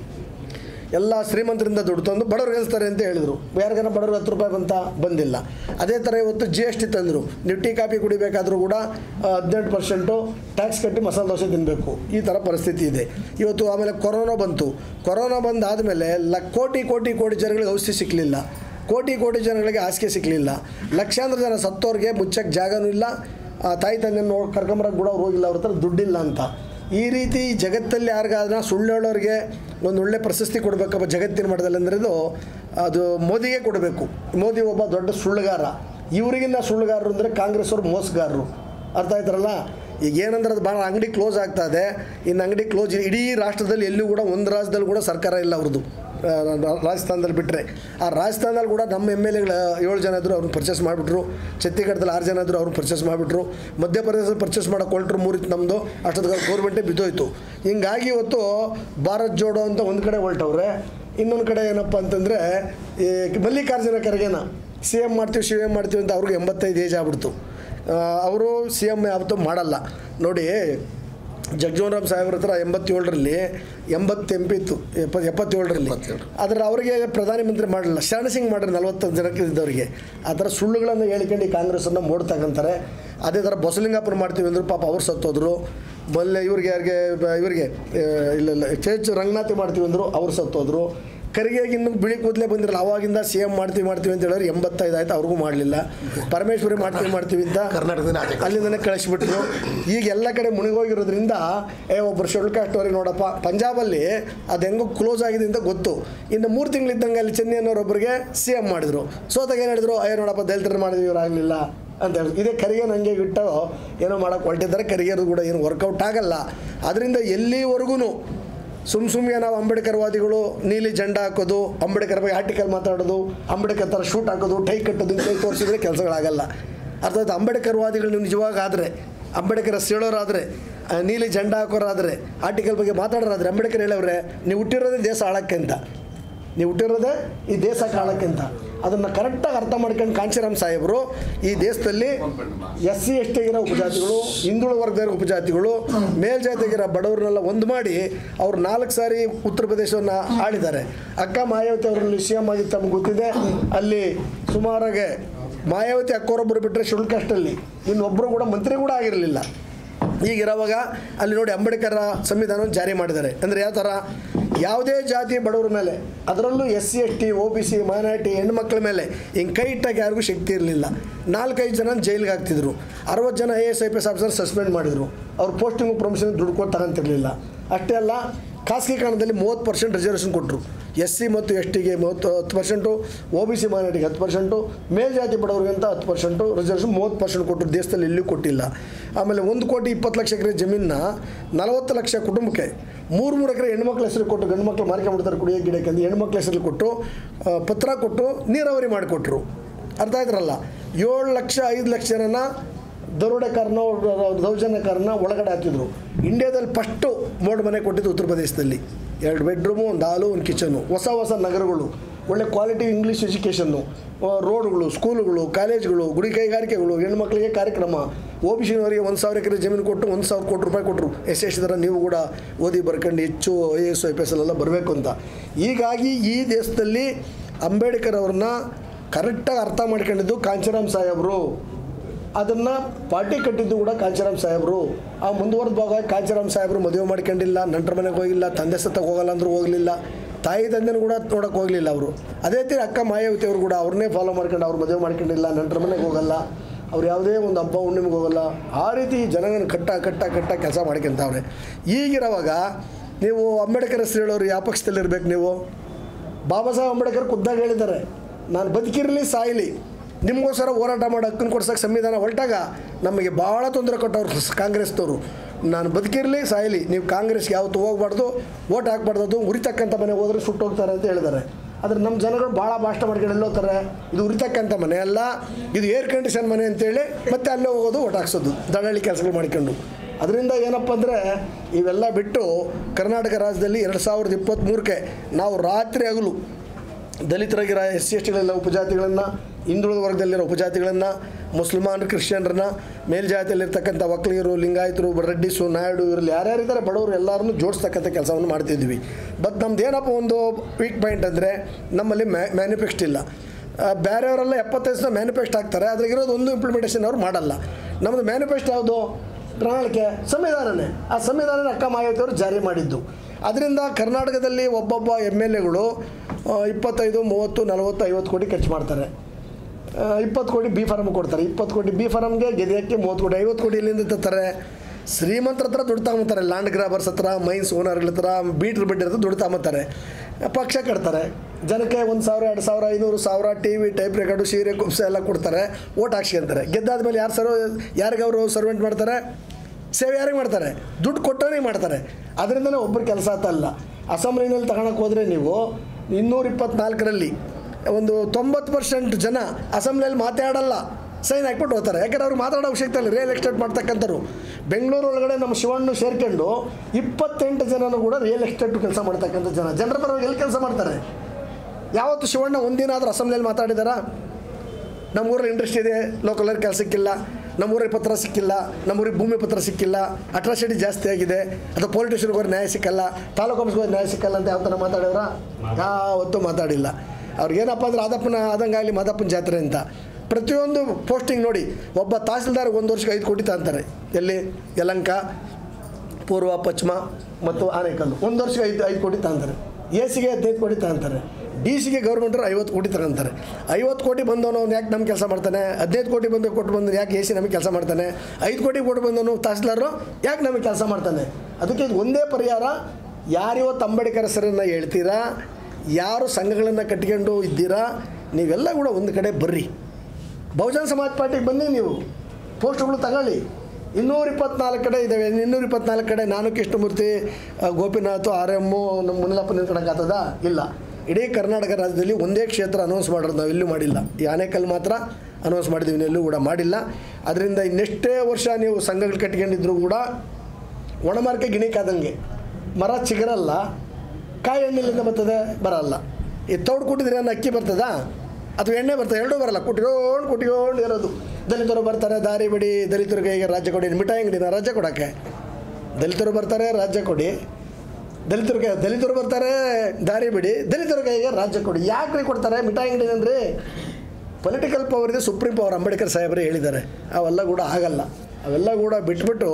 ಎಲ್ಲ ಶ್ರೀಮಂತರಿಂದ ದುಡ್ಡು ತಂದು ಬಡವ್ರಿಗೆ ಹಂಚ್ತಾರೆ ಅಂತ ಹೇಳಿದರು ಯಾರಿಗಾರ ಬಡವ್ರಿಗೆ ಹತ್ತು ರೂಪಾಯಿ ಬಂತ ಬಂದಿಲ್ಲ ಅದೇ ಥರ ಇವತ್ತು ಜಿ ಎಸ್ ಟಿ ತಂದರು ನೀವು ಟೀ ಕಾಫಿ ಕುಡಿಬೇಕಾದ್ರೂ ಕೂಡ ಆ, ಹದಿನೆಂಟು ಪರ್ಸೆಂಟು ಟ್ಯಾಕ್ಸ್ ಕಟ್ಟಿ ಮಸಾಲೆ ದೋಸೆ ತಿನ್ನಬೇಕು ಈ ಥರ ಪರಿಸ್ಥಿತಿ ಇದೆ ಇವತ್ತು ಆಮೇಲೆ ಕೊರೋನಾ ಬಂತು ಕೊರೋನಾ ಬಂದಾದಮೇಲೆ ಲ ಕೋಟಿ ಕೋಟಿ ಕೋಟಿ ಜನಗಳಿಗೆ ಔಷಧಿ ಸಿಕ್ಕಲಿಲ್ಲ ಕೋಟಿ ಕೋಟಿ ಜನಗಳಿಗೆ ಹಾಸಿಗೆ ಸಿಕ್ಕಲಿಲ್ಲ ಲಕ್ಷಾಂತರ ಜನ ಸತ್ತೋರಿಗೆ ಮುಚ್ಚಕ್ಕೆ ಜಾಗನೂ ಇಲ್ಲ ಆ, ತಾಯಿ ತಂದೆ ನೋಡಿ ಕರ್ಕೊಂಬರಕ್ಕೆ ಕೂಡ ಅವ್ರು ಹೋಗಿಲ್ಲ ಅವ್ರ ಹತ್ರ ದುಡ್ಡಿಲ್ಲ ಅಂತ ಈ ರೀತಿ ಜಗತ್ತಲ್ಲಿ ಯಾರಿಗಾದ್ರೂ ಸುಳ್ಳು ಹೇಳೋರಿಗೆ ಒಂದು ಒಳ್ಳೆ ಪ್ರಶಸ್ತಿ ಕೊಡಬೇಕಪ್ಪ ಜಗತ್ತಿನ ಮಟ್ಟದಲ್ಲಿ ಅಂದರೆ ಇದು ಅದು ಮೋದಿಗೆ ಕೊಡಬೇಕು ಮೋದಿ ಒಬ್ಬ ದೊಡ್ಡ ಸುಳ್ಳುಗಾರ ಇವರಿಗಿನ್ನ ಸುಳ್ಳುಗಾರರು ಅಂದರೆ ಕಾಂಗ್ರೆಸ್ ಅವ್ರು ಮೋಸಗಾರರು ಅರ್ಥ ಆಯ್ತಾರಲ್ಲ ಈಗ ಏನಂದ್ರೆ ಅದು ಭಾಳ ಅಂಗಡಿ ಕ್ಲೋಸ್ ಆಗ್ತಾ ಇದೆ ಇನ್ನು ಅಂಗಡಿ ಕ್ಲೋಸ್ ಇಡೀ ರಾಷ್ಟ್ರದಲ್ಲಿ ಎಲ್ಲೂ ಕೂಡ ಒಂದು ರಾಜ್ಯದಲ್ಲಿ ಕೂಡ ಸರ್ಕಾರ ಇಲ್ಲ ಅವ್ರದ್ದು ಆ, ರಾ- ರಾಜಸ್ಥಾನದಲ್ಲಿ ಬಿಟ್ಟರೆ ಆ ರಾಜಸ್ಥಾನದಲ್ಲಿ ಕೂಡ ನಮ್ಮ ಎಮ್ ಎಲ್ ಎಗಳು ಏಳು ಜನ ಇದ್ದರು ಅವ್ರನ್ನ ಪರ್ಚೇಸ್ ಮಾಡಿಬಿಟ್ರು ಛತ್ತೀಸ್ಗಢದಲ್ಲಿ ಆರು ಜನ ಇದ್ದರು ಅವ್ರನ್ನ ಪರ್ಚೇಸ್ ಮಾಡಿಬಿಟ್ರು ಮಧ್ಯಪ್ರದೇಶದಲ್ಲಿ ಪರ್ಚೇಸ್ ಮಾಡೋಕೆ ಹೊರಟ್ರು ಮೂರಿತ್ತು ನಮ್ಮದು ಅಷ್ಟೊತ್ತಿಗೆ ಗೌರ್ಮೆಂಟೇ ಬಿದ್ದೋಯ್ತು ಹಿಂಗಾಗಿ ಇವತ್ತು ಭಾರತ್ ಜೋಡೋ ಅಂತ ಒಂದು ಕಡೆ ಹೊರಟವ್ರೆ ಇನ್ನೊಂದು ಕಡೆ ಏನಪ್ಪ ಅಂತಂದರೆ ಈ ಮಲ್ಲಿಕಾರ್ಜುನ ಖರ್ಗೆನ ಸಿ ಎಮ್ ಮಾಡ್ತೀವಿ ಸಿ ಎಮ್ ಮಾಡ್ತೀವಿ ಅಂತ ಅವ್ರಿಗೆ ಎಂಬತ್ತೈದು ಏಜ್ ಆಗ್ಬಿಡ್ತು ಅವರು ಸಿ ಎಮ್ ಯಾವತ್ತೂ ಮಾಡಲ್ಲ ನೋಡಿ ಜಗಜೀವನ್ ರಾಮ್ ಸಾಹೇಬ್ರ ಹತ್ರ ಎಂಬತ್ತೇಳರಲ್ಲಿ ಎಂಬತ್ತು ಎಂ ಪಿ ಇತ್ತು ಎಪ್ಪ ಎಪ್ಪತ್ತೇಳರಲ್ಲಿ ಎಪ್ಪತ್ತೇಳು. ಆದರೆ ಅವರಿಗೆ ಪ್ರಧಾನಮಂತ್ರಿ ಮಾಡಲಿಲ್ಲ ಶರಣ್ ಸಿಂಗ್ ಮಾಡ್ರಿ ನಲವತ್ತೊಂದು ಜನಕ್ಕೆ ಇದ್ದವರಿಗೆ ಆ ಥರ ಸುಳ್ಳುಗಳನ್ನು ಹೇಳಿಕೊಂಡು ಈ ಕಾಂಗ್ರೆಸ್ಸನ್ನು ಮೋಡ್ ತಗೊಂತಾರೆ ಅದೇ ಥರ ಬಸಲಿಂಗಪ್ಪನ ಮಾಡ್ತೀವಿ ಅಂದರು ಪಾಪ ಅವ್ರು ಸತ್ತೋದ್ರು ಮೊನ್ನೆ ಇವ್ರಿಗೆ ಯಾರಿಗೆ ಬ- ಇವರಿಗೆ ಆ, ಇಲ್ಲ ಇಲ್ಲ ಚೇಚ್ ರಂಗನಾಥಿ ಮಾಡ್ತೀವಿ ಅಂದರು ಅವ್ರು ಸತ್ತೋದ್ರು ಕರಿಗೆಗೆ ಇನ್ನು ಬಿಳಿ ಕೂದಲೇ ಬಂದಿರಲ್ಲ ಅವಾಗಿಂದ ಸಿ ಎಮ್ ಮಾಡ್ತೀವಿ ಮಾಡ್ತೀವಿ ಅಂತ ಹೇಳಿದ್ರೆ ಎಂಬತ್ತೈದು ಆಯ್ತು ಅವ್ರಿಗೂ ಮಾಡಲಿಲ್ಲ ಪರಮೇಶ್ವರಿ ಮಾಡ್ತೀವಿ ಮಾಡ್ತೀವಿ ಅಂತ ಕರ್ನಾಟಕದಿಂದ ಆಚೆ ಕಳ್ಸಿ- ಅಲ್ಲಿಂದನೇ ಕಳಿಸ್ಬಿಟ್ರು ಈಗ ಎಲ್ಲ ಕಡೆ ಮುಳುಗೋಗಿರೋದ್ರಿಂದ ಏ ಒಬ್ಬರು ಶೆಡ್ಯೂಲ್ ಕಾಸ್ಟ್ ಅವ್ರಿಗೆ ನೋಡಪ್ಪ ಪಂಜಾಬಲ್ಲಿ ಅದು ಹೆಂಗೋ ಕ್ಲೋಸ್ ಆಗಿದೆ ಅಂತ ಗೊತ್ತು ಇನ್ನು ಮೂರು ತಿಂಗಳಿದ್ದಂಗೆ ಅಲ್ಲಿ ಚೆನ್ನೈ ಅನ್ನೋರೊಬ್ಬರಿಗೆ ಸಿ ಎಮ್ ಮಾಡಿದ್ರು ಸೋತಾಗ ಏನು ಹೇಳಿದ್ರು ಅಯ್ಯೋ ನೋಡಪ್ಪ ದಲಿತರು ಮಾಡಿದ್ವಿ ಇವ್ರು ಆಗಲಿಲ್ಲ ಅಂತ ಹೇಳಿದ್ರು ಇದೇ ಕರಿಗೆ ನನಗೆ ಬಿಟ್ಟು ಏನೋ ಮಾಡೋಕೆ ಹೊರಟಿದ್ದಾರೆ ಕರಿಗೆರು ಕೂಡ ಏನು ವರ್ಕೌಟ್ ಆಗಲ್ಲ ಅದರಿಂದ ಎಲ್ಲಿವರೆಗೂ ಸುಮ್ ಸುಮ್ಮನೆ ನಾವು ಅಂಬೇಡ್ಕರ್ವಾದಿಗಳು ನೀಲಿ ಜೆಂಡಾ ಹಾಕೋದು ಅಂಬೇಡ್ಕರ್ ಬಗ್ಗೆ ಆರ್ಟಿಕಲ್ ಮಾತಾಡೋದು ಅಂಬೇಡ್ಕರ್ ಥರ ಶೂಟ್ ಹಾಕೋದು ಟೈ ಕಟ್ಟೋದು ಕೈ ತೋರಿಸಿದ್ರೆ ಕೆಲಸಗಳಾಗಲ್ಲ ಅರ್ಥಾತ್ ಅಂಬೇಡ್ಕರ್ವಾದಿಗಳು ನೀವು ನಿಜವಾಗ ಆದರೆ ಅಂಬೇಡ್ಕರ್ ಸೀಳೋರಾದರೆ ಆ, ನೀಲಿ ಜೆಂಡಾ ಹಾಕೋರಾದರೆ ಆರ್ಟಿಕಲ್ ಬಗ್ಗೆ ಮಾತಾಡೋರಾದ್ರೆ ಅಂಬೇಡ್ಕರ್ ಹೇಳವ್ರೆ ನೀವು ಹುಟ್ಟಿರೋದೇ ದೇಶ ಆಳಕ್ಕೆ ಅಂತ ನೀವು ಹುಟ್ಟಿರೋದೇ ಈ ದೇಶ ಕಾಳಕ್ಕೆ ಅಂತ ಅದನ್ನು ಕರೆಕ್ಟಾಗಿ ಅರ್ಥ ಮಾಡ್ಕೊಂಡು ಕಾಂಚಿರಾಮ್ ಸಾಹೇಬರು ಈ ದೇಶದಲ್ಲಿ ಎಸ್ ಸಿ ಎಸ್ ಟಿಗಿರೋ ಉಪಜಾತಿಗಳು ಹಿಂದುಳು ವರ್ಗದ ಉಪಜಾತಿಗಳು ಮೇಲ್ಜಾತಿಗಿರೋ ಬಡವರನ್ನೆಲ್ಲ ಒಂದು ಮಾಡಿ ಅವ್ರು ನಾಲ್ಕು ಸಾರಿ ಉತ್ತರ ಪ್ರದೇಶವನ್ನು ಆಳಿದ್ದಾರೆ ಅಕ್ಕ ಮಾಯಾವತಿ ಅವರಲ್ಲಿ ಸಿ ಎಮ್ ಆಗಿದ್ದು ತಮ್ಗೆ ಗೊತ್ತಿದೆ ಅಲ್ಲಿ ಸುಮಾರಾಗೆ ಮಾಯಾವತಿ ಅಕ್ಕೋರೊಬ್ಬರು ಬಿಟ್ಟರೆ ಶೆಡ್ಯೂಲ್ ಕಾಸ್ಟಲ್ಲಿ ಇನ್ನೊಬ್ಬರು ಕೂಡ ಮಂತ್ರಿ ಕೂಡ ಆಗಿರಲಿಲ್ಲ ಈಗಿರೋವಾಗ ಅಲ್ಲಿ ನೋಡಿ ಅಂಬೇಡ್ಕರ್ ಸಂವಿಧಾನವನ್ನು ಜಾರಿ ಮಾಡಿದ್ದಾರೆ ಅಂದರೆ ಯಾವ ಥರ ಯಾವುದೇ ಜಾತಿ ಬಡವರ ಮೇಲೆ ಅದರಲ್ಲೂ S C S T O B C minority ಹೆಣ್ಮಕ್ಳ ಮೇಲೆ ಹಿಂಗೆ ಕೈ ಇಟ್ಟಾಗ ಯಾರಿಗೂ ಶಕ್ತಿ ಇರಲಿಲ್ಲ ನಾಲ್ಕೈದು ಜನ ಜೈಲಿಗೆ ಹಾಕ್ತಿದ್ರು ಅರವತ್ತು ಜನ I S I P S officer suspend ಮಾಡಿದರು ಅವ್ರ ಪೋಸ್ಟಿಂಗು ಪ್ರಮೋಷನ್ ದುಡ್ಡು ಕೊಟ್ಟು ತಗೊಂತಿರಲಿಲ್ಲ ಅಷ್ಟೇ ಅಲ್ಲ ಖಾಸಗೀಕರಣದಲ್ಲಿ ಮೂವತ್ತು ಪರ್ಸೆಂಟ್ ರಿಸರ್ವೇಷನ್ ಕೊಟ್ಟರು ಎಸ್ ಸಿ ಮತ್ತು ಎಸ್ ಟಿಗೆ ಮೂವತ್ತು ಹತ್ತು ಪರ್ಸೆಂಟು ಒ ಬಿ ಸಿ ಮೈನಾರಿಟಿಗೆ ಹತ್ತು ಪರ್ಸೆಂಟು ಮೇಲ್ಜಾತಿ ಬಡವರಿಗಂತ ಹತ್ತು ಪರ್ಸೆಂಟು ರಿಸರ್ವೇಷನ್ ಮೂವತ್ತು ಪರ್ಸೆಂಟ್ ಕೊಟ್ಟರು ದೇಶದಲ್ಲಿ ಎಲ್ಲೂ ಕೊಟ್ಟಿಲ್ಲ ಆಮೇಲೆ ಒಂದು ಕೋಟಿ ಇಪ್ಪತ್ತು ಲಕ್ಷ ಎಕರೆ ಜಮೀನನ್ನ ನಲವತ್ತು ಲಕ್ಷ ಕುಟುಂಬಕ್ಕೆ ಮೂರು ಮೂರು ಎಕರೆ ಹೆಣ್ಮಕ್ಳ ಹೆಸರು ಕೊಟ್ಟು ಗಂಡು ಮಕ್ಕಳು ಮಾರ್ಕೊಂಡ್ಬಿಡ್ತಾರೆ ಕುಡಿಯೋ ಗಿಡಕ್ಕೆ ಅಂತ ಹೆಣ್ಮಕ್ಳ ಹೆಸರು ಕೊಟ್ಟು ಆ, ಪತ್ರ ಕೊಟ್ಟು ನೀರಾವರಿ ಮಾಡಿಕೊಟ್ರು ಅರ್ಥ ಆಯ್ತರಲ್ಲ ಏಳು ಲಕ್ಷ ಐದು ಲಕ್ಷ ಜನನ ದರೋಡೆಕಾರನ ದೌರ್ಜನ್ಯಕಾರನ ಒಳಗಡೆ ಹಾಕಿದ್ರು ಇಂಡಿಯಾದಲ್ಲಿ ಫಸ್ಟು ಮೋಡ್ ಮನೆ ಕೊಟ್ಟಿದ್ದು ಉತ್ತರ ಪ್ರದೇಶದಲ್ಲಿ ಎರಡು ಬೆಡ್ರೂಮು ಒಂದು ಹಾಲು ಒಂದು ಕಿಚನು ಹೊಸ ಹೊಸ ನಗರಗಳು ಒಳ್ಳೆ ಕ್ವಾಲಿಟಿ ಇಂಗ್ಲೀಷ್ ಎಜುಕೇಷನ್ನು ರೋಡ್ಗಳು ಸ್ಕೂಲುಗಳು ಕಾಲೇಜ್ಗಳು ಗುಡಿ ಕೈಗಾರಿಕೆಗಳು ಹೆಣ್ಮಕ್ಳಿಗೆ ಕಾರ್ಯಕ್ರಮ ಒ ಬಿ ಸಿನವರಿಗೆ ಒಂದು ಸಾವಿರ ಎಕರೆ ಜಮೀನು ಕೊಟ್ಟು ಒಂದು ಸಾವಿರ ಕೋಟಿ ರೂಪಾಯಿ ಕೊಟ್ಟರು ಎಸ್ ಎಸ್ ಥರ ನೀವು ಕೂಡ ಓದಿ ಬರ್ಕೊಂಡು ಹೆಚ್ಚು I S I P S ಎಲ್ಲ ಬರಬೇಕು ಅಂತ ಹೀಗಾಗಿ ಈ ದೇಶದಲ್ಲಿ ಅಂಬೇಡ್ಕರ್ ಅವ್ರನ್ನ ಕರೆಕ್ಟಾಗಿ ಅರ್ಥ ಮಾಡ್ಕೊಂಡಿದ್ದು ಕಾಂಚರಾಮ್ ಸಾಹೇಬರು ಅದನ್ನು ಪಾರ್ಟಿ ಕಟ್ಟಿದ್ದು ಕೂಡ ಕಾಂಚರಾಮ್ ಸಾಹೇಬರು ಆ ಮುಂದುವರೆದ ಭಾಗ ಕಾಂಚರಾಮ್ ಸಾಹೇಬರು ಮದುವೆ ಮಾಡ್ಕೊಂಡಿಲ್ಲ ನಂಟರ ಮನೆಗೆ ಹೋಗಿಲ್ಲ ತಂದೆ ಸತ್ತಕ್ಕೆ ಹೋಗಲ್ಲ ಅಂದ್ರೂ ಹೋಗಲಿಲ್ಲ ತಾಯಿ ತಂದೆನೂ ಕೂಡ ನೋಡೋಕೆ ಹೋಗಲಿಲ್ಲ ಅವರು ಅದೇ ರೀತಿ ಅಕ್ಕ ಮಾಯಾವತಿ ಅವರು ಕೂಡ ಅವ್ರನ್ನೇ ಫಾಲೋ ಮಾಡ್ಕೊಂಡು ಅವ್ರು ಮದುವೆ ಮಾಡ್ಕೊಂಡಿಲ್ಲ ನಂಟರ ಮನೆಗೆ ಹೋಗಲ್ಲ ಅವ್ರು ಯಾವುದೇ ಒಂದು ಹಬ್ಬ ಹುಣ್ಣಿಮೆಗೆ ಹೋಗಲ್ಲ ಆ ರೀತಿ ಜನಗಳನ್ನ ಕಟ್ಟ ಕಟ್ಟ ಕಟ್ಟ ಕೆಲಸ ಮಾಡ್ಕೊಂತವ್ರೆ ಈಗಿರೋವಾಗ ನೀವು ಅಂಬೇಡ್ಕರ್ ಹೆಸರು ಹೇಳೋರು ಯಾವ ಪಕ್ಷದಲ್ಲಿರ್ಬೇಕು ನೀವು ಬಾಬಾ ಸಾಹೇಬ್ ಅಂಬೇಡ್ಕರ್ ಖುದ್ದಾಗಿ ಹೇಳಿದ್ದಾರೆ ನಾನು ಬದುಕಿರಲಿ ಸಾಯಲಿ ನಿಮಗೋಸ್ಕರ ಹೋರಾಟ ಮಾಡೋ ಹಕ್ಕನ್ನು ಕೊಡ್ಸೋಕೆ ಸಂವಿಧಾನ ಹೊರಟಾಗ ನಮಗೆ ಭಾಳ ತೊಂದರೆ ಕೊಟ್ಟವ್ರು ಸ್- ಕಾಂಗ್ರೆಸ್ನವರು ನಾನು ಬದುಕಿರಲಿ ಸಾಯಲಿ ನೀವು ಕಾಂಗ್ರೆಸ್ಗೆ ಯಾವತ್ತೂ ಹೋಗ್ಬಾರ್ದು ಓಟ್ ಹಾಕ್ಬಾರ್ದು ಅದು ಉರಿತಕ್ಕಂಥ ಮನೆ ಹೋದ್ರೆ ಸುಟ್ಟು ಹೋಗ್ತಾರೆ ಅಂತ ಹೇಳಿದ್ದಾರೆ ಆದರೆ ನಮ್ಮ ಜನಗಳು ಭಾಳ ಭಾಷಣ ಮಾಡ್ಕೊಂಡು ಎಲ್ಲಿ ಹೋಗ್ತಾರೆ ಇದು ಉರಿತಕ್ಕಂಥ ಮನೆ ಅಲ್ಲ ಇದು ಏರ್ ಕಂಡೀಷನ್ ಮನೆ ಅಂತೇಳಿ ಮತ್ತೆ ಅಲ್ಲೇ ಹೋಗೋದು ಓಟ್ ಹಾಕ್ಸೋದು ದಳ್ಳಾಳಿ ಕೆಲಸಗಳು ಮಾಡ್ಕೊಂಡು ಅದರಿಂದ ಏನಪ್ಪ ಅಂದರೆ ಇವೆಲ್ಲ ಬಿಟ್ಟು ಕರ್ನಾಟಕ ರಾಜ್ಯದಲ್ಲಿ ಎರಡು ಸಾವಿರದ ಇಪ್ಪತ್ತ್ಮೂರಕ್ಕೆ ನಾವು ರಾತ್ರಿ ಹಗಲು ದಲಿತರಾಗಿರೋ ಎಸ್ ಸಿ ಎಸ್ ಟಿಗಳೆಲ್ಲ ಉಪಜಾತಿಗಳನ್ನು ಹಿಂದುಳಿದ ವರ್ಗದಲ್ಲಿರೋ ಉಪಜಾತಿಗಳನ್ನು ಮುಸಲ್ಮಾನರು ಕ್ರಿಶ್ಚಿಯನ್ರನ್ನ ಮೇಲ್ಜಾತಿಯಲ್ಲಿರ್ತಕ್ಕಂಥ ಒಕ್ಕಲಿಗರು ಲಿಂಗಾಯತರು ರೆಡ್ಡಿಸು ನಾಯ್ಡು ಇವರಲ್ಲಿ ಯಾರ್ಯಾರಿದ್ದಾರೆ ಬಡವರು ಎಲ್ಲರನ್ನೂ ಜೋಡಿಸ್ತಕ್ಕಂಥ ಕೆಲಸವನ್ನು ಮಾಡ್ತಿದ್ವಿ ಬಟ್ ನಮ್ದು ಏನಪ್ಪ ಒಂದು ವೀಕ್ ಪಾಯಿಂಟ್ ಅಂದರೆ ನಮ್ಮಲ್ಲಿ ಮ್ಯಾ ಮ್ಯಾನಿಫೆಸ್ಟ್ ಇಲ್ಲ ಆ, ಬೇರೆಯವರೆಲ್ಲ ಎಪ್ಪತ್ತೈದು ಸಲ ಮ್ಯಾನಿಫೆಸ್ಟ್ ಹಾಕ್ತಾರೆ ಅದ್ರಾಗಿರೋದು ಒಂದು ಇಂಪ್ಲಿಮೆಂಟೇಷನ್ ಅವ್ರು ಮಾಡಲ್ಲ ನಮ್ಮದು ಮ್ಯಾನಿಫೆಸ್ಟ್ ಯಾವುದು ಪ್ರಣಾಳಿಕೆ ಸಂವಿಧಾನನೇ ಆ ಸಂವಿಧಾನನ ಅಕ್ಕ ಮಾಯಾವತಿ ಅವರು ಜಾರಿ ಮಾಡಿದ್ದು ಅದರಿಂದ ಕರ್ನಾಟಕದಲ್ಲಿ ಒಬ್ಬೊಬ್ಬ ಎಮ್ ಎಲ್ ಎಗಳು ಇಪ್ಪತ್ತೈದು ಮೂವತ್ತು ನಲವತ್ತು ಐವತ್ತು ಕೋಟಿ ಖರ್ಚು ಮಾಡ್ತಾರೆ ಇಪ್ಪತ್ತು ಕೋಟಿ ಬಿ ಫಾರಮ್ ಕೊಡ್ತಾರೆ ಇಪ್ಪತ್ತು ಕೋಟಿ ಬಿ ಫಾರಮ್ಗೆ ಗೆದೆಯಕ್ಕೆ ಮೂವತ್ತು ಕೋಟಿ ಐವತ್ತು ಕೋಟಿ ಎಲ್ಲಿಂದ ತರ್ತಾರೆ ಶ್ರೀಮಂತರ ಹತ್ರ ದುಡ್ಡು ತಗೊಂತಾರೆ ಲ್ಯಾಂಡ್ ಗ್ರಾಬರ್ಸ್ ಹತ್ರ ಮೈನ್ಸ್ ಓನರ್ಗಳ ಹತ್ರ ಬೀಟ್ರ್ ಬಿಡ್ಡಿ ಹತ್ರ ದುಡ್ಡು ತಗೊಂತಾರೆ ಪಕ್ಷ ಕಟ್ತಾರೆ ಜನಕ್ಕೆ ಒಂದು ಸಾವಿರ ಎರಡು ಸಾವಿರ ಐನೂರು ಸಾವಿರ ಟಿ ವಿ ಟೈಪ್ ರೆಕಾರ್ಡು ಸೀರೆ ಕುಪ್ಸ ಎಲ್ಲ ಕೊಡ್ತಾರೆ ಓಟ್ ಹಾಕ್ಸ್ಕೊಂತಾರೆ ಗೆದ್ದಾದ್ಮೇಲೆ ಯಾರು ಸರ್ವ ಯಾರಿಗೆ ಅವರು ಸರ್ವೆಂಟ್ ಮಾಡ್ತಾರೆ ಸೇವೆ ಯಾರಿಗೆ ಮಾಡ್ತಾರೆ ದುಡ್ಡು ಕೊಟ್ಟವನಿಗೆ ಮಾಡ್ತಾರೆ ಅದರಿಂದನೇ ಒಬ್ಬರು ಕೆಲಸ ಆತಲ್ಲ ಅಸೆಂಬ್ಲಿನಲ್ಲಿ ತಗೊಳಕ್ಕೆ ಹೋದರೆ ನೀವು ಇನ್ನೂರ ಇಪ್ಪತ್ನಾಲ್ಕರಲ್ಲಿ ಒಂದು ತೊಂಬತ್ತು ಪರ್ಸೆಂಟ್ ಜನ ಅಸೆಂಬ್ಲಿಯಲ್ಲಿ ಮಾತಾಡಲ್ಲ ಸೈನ್ ಹಾಕ್ಬಿಟ್ಟು ಹೋಗ್ತಾರೆ ಯಾಕಂದ್ರೆ ಅವ್ರು ಮಾತಾಡೋ ಅವಶ್ಯಕತೆ ಇಲ್ಲ ರಿಯಲ್ ಎಸ್ಟೇಟ್ ಮಾಡ್ತಕ್ಕಂಥವ್ರು ಬೆಂಗಳೂರು ಒಳಗಡೆ ನಮ್ಮ ಶಿವಣ್ಣು ಸೇರ್ಕೊಂಡು ಇಪ್ಪತ್ತೆಂಟು ಜನನು ಕೂಡ ರಿಯಲ್ ಎಸ್ಟೇಟ್ ಕೆಲಸ ಮಾಡ್ತಕ್ಕಂಥ ಜನ ಜನರ ಪರವಾಗಿ ಎಲ್ಲಿ ಕೆಲಸ ಮಾಡ್ತಾರೆ ಯಾವತ್ತು ಶಿವಣ್ಣ ಒಂದಿನ ಆದರೂ ಅಸೆಂಬ್ಲಿಯಲ್ಲಿ ಮಾತಾಡಿದಾರಾ ನಮ್ಮೂರಲ್ಲಿ ಇಂಡಸ್ಟ್ರಿ ಇದೆ ಲೋಕಲಲ್ಲಿ ಕೆಲಸ ಸಿಕ್ಕಿಲ್ಲ ನಮ್ಮೂರಿಗೆ ಪತ್ರ ಸಿಕ್ಕಿಲ್ಲ ನಮ್ಮೂರಿಗೆ ಭೂಮಿ ಪತ್ರ ಸಿಕ್ಕಿಲ್ಲ ಅಟ್ರಾಸಿಟಿ ಜಾಸ್ತಿ ಆಗಿದೆ ಅಥವಾ ಪೊಲಿಟಿಷನ್ಗೆ ಹೋಗಿ ನ್ಯಾಯ ಸಿಕ್ಕಲ್ಲ ತಾಲೂಕು ಆಫೀಸ್ಗೆ ಹೋಗಿ ನ್ಯಾಯ ಸಿಕ್ಕಲ್ಲ ಅಂತ ಯಾವ ಥರ ಮಾತಾಡಿದ್ರ ಯಾವತ್ತೂ ಮಾತಾಡಿಲ್ಲ ಅವ್ರಿಗೇನಪ್ಪ ಅಂದ್ರೆ ಆದಪ್ಪನ ಆದಂಗಾಗಲಿ ಮಾದಪ್ಪನ ಜಾತ್ರೆ ಅಂತ ಪ್ರತಿಯೊಂದು ಪೋಸ್ಟಿಂಗ್ ನೋಡಿ ಒಬ್ಬ ತಹಸೀಲ್ದಾರ್ಗೆ ಒಂದು ವರ್ಷಕ್ಕೆ ಐದು ಕೋಟಿ ತಗೊಂತಾರೆ ಎಲ್ಲಿ ಯಲಂಕ ಪೂರ್ವ ಪಶ್ಚಿಮ ಮತ್ತು ಆನೇಕಲ್ಲು ಒಂದು ವರ್ಷಕ್ಕೆ ಐದು ಐದು ಕೋಟಿ ತಗೊಂತಾರೆ ಎ ಸಿಗೆ ಹದಿನೈದು ಕೋಟಿ ತಗೊಂತಾರೆ ಡಿ ಸಿಗೆ ಗೌರ್ಮೆಂಟರು ಐವತ್ತು ಕೋಟಿ ತಗೊಂತಾರೆ ಐವತ್ತು ಕೋಟಿ ಬಂದವನು ಅವ್ನು ಯಾಕೆ ನಮ್ಗೆ ಕೆಲಸ ಮಾಡ್ತಾನೆ ಹದಿನೈದು ಕೋಟಿ ಬಂದು ಕೊಟ್ಟು ಬಂದು ಯಾಕೆ ಎ ಸಿ ನಮಗೆ ಕೆಲಸ ಮಾಡ್ತಾನೆ ಐದು ಕೋಟಿ ಕೊಟ್ಟು ಬಂದವನು ತಹಸೀಲ್ದಾರರು ಯಾಕೆ ನಮಗೆ ಕೆಲಸ ಮಾಡ್ತಾನೆ ಅದಕ್ಕೆ ಇದು ಒಂದೇ ಪರಿಹಾರ ಯಾರಿವತ್ತು ಅಂಬೇಡ್ಕರ್ ಹೆಸರನ್ನು ಹೇಳ್ತೀರಾ ಯಾರು ಸಂಘಗಳನ್ನು ಕಟ್ಕೊಂಡು ಇದ್ದೀರಾ ನೀವೆಲ್ಲ ಕೂಡ ಒಂದು ಕಡೆ ಬರ್ರಿ ಬಹುಜನ ಸಮಾಜ್ ಪಾರ್ಟಿಗೆ ಬನ್ನಿ ನೀವು ಪೋಸ್ಟ್ಗಳು ತಗೊಳ್ಳಿ ಇನ್ನೂರ ಇಪ್ಪತ್ನಾಲ್ಕು ಕಡೆ ಇದ್ದಾವೆ ಇನ್ನೂರ ಇಪ್ಪತ್ನಾಲ್ಕು ಕಡೆ ನಾನು ಕೃಷ್ಣಮೂರ್ತಿ ಆ, ಗೋಪಿನಾಥ್ ಆರ್ ಎಮ್ಮು ನಮ್ಮ ಮುನಿಲಪ್ಪ ನಿಂತ್ಕೊಳಕ್ಕಾಗ್ತದ ಇಲ್ಲ ಇಡೀ ಕರ್ನಾಟಕ ರಾಜ್ಯದಲ್ಲಿ ಒಂದೇ ಕ್ಷೇತ್ರ ಅನೌನ್ಸ್ ಮಾಡೋದು ನಾವು ಎಲ್ಲೂ ಮಾಡಿಲ್ಲ ಈ ಆನೇಕಲ್ ಮಾತ್ರ ಅನೌನ್ಸ್ ಮಾಡಿದ್ದೀವಿ ಎಲ್ಲೂ ಕೂಡ ಮಾಡಿಲ್ಲ ಅದರಿಂದ ಇನ್ನೆಷ್ಟೇ ವರ್ಷ ನೀವು ಸಂಘಗಳು ಕಟ್ಕೊಂಡಿದ್ರು ಕೂಡ ಒಣಮರಕ್ಕೆ ಗಿಣಿ ಕಾದಂಗೆ ಮರ ಚಿಗರಲ್ಲ ಕಾಯಿ ಎಣ್ಣೆಲಿಂದ ಬರ್ತದೆ ಬರಲ್ಲ ಈ ತೌಡು ಕುಟ್ಟಿದ್ರೆ ಏನು ಅಕ್ಕಿ ಬರ್ತದಾ ಅಥವಾ ಎಣ್ಣೆ ಬರ್ತದೆ ಎರಡೂ ಬರಲ್ಲ ಕುಟ್ಕೊಂಡು ಕುಟ್ಕೊಂಡು ಇರೋದು ದಲಿತರು ಬರ್ತಾರೆ ದಾರಿ ಬಿಡಿ ದಲಿತರ ಕೈಗೆ ರಾಜ್ಯ ಕೊಡಿ ಮಿಠಾಯಿ ಅಂಗಡಿನ ರಾಜ್ಯ ಕೊಡೋಕ್ಕೆ ದಲಿತರು ಬರ್ತಾರೆ ರಾಜ್ಯ ಕೊಡಿ ದಲಿತರ ಕೈ ದಲಿತರು ಬರ್ತಾರೆ ದಾರಿ ಬಿಡಿ ದಲಿತರ ಕೈಗೆ ರಾಜ್ಯ ಕೊಡಿ ಯಾಕೆ ಕೊಡ್ತಾರೆ ಮಿಠಾಯಿ ಅಂಗಡಿ ಅಂದ್ರೆ ಪೊಲಿಟಿಕಲ್ ಪವರ್ ಇದೆ ಸುಪ್ರೀಂ ಪವರ್ ಅಂಬೇಡ್ಕರ್ ಸಾಹೇಬರೇ ಹೇಳಿದ್ದಾರೆ ಅವೆಲ್ಲ ಕೂಡ ಆಗಲ್ಲ ಅವೆಲ್ಲ ಕೂಡ ಬಿಟ್ಬಿಟ್ಟು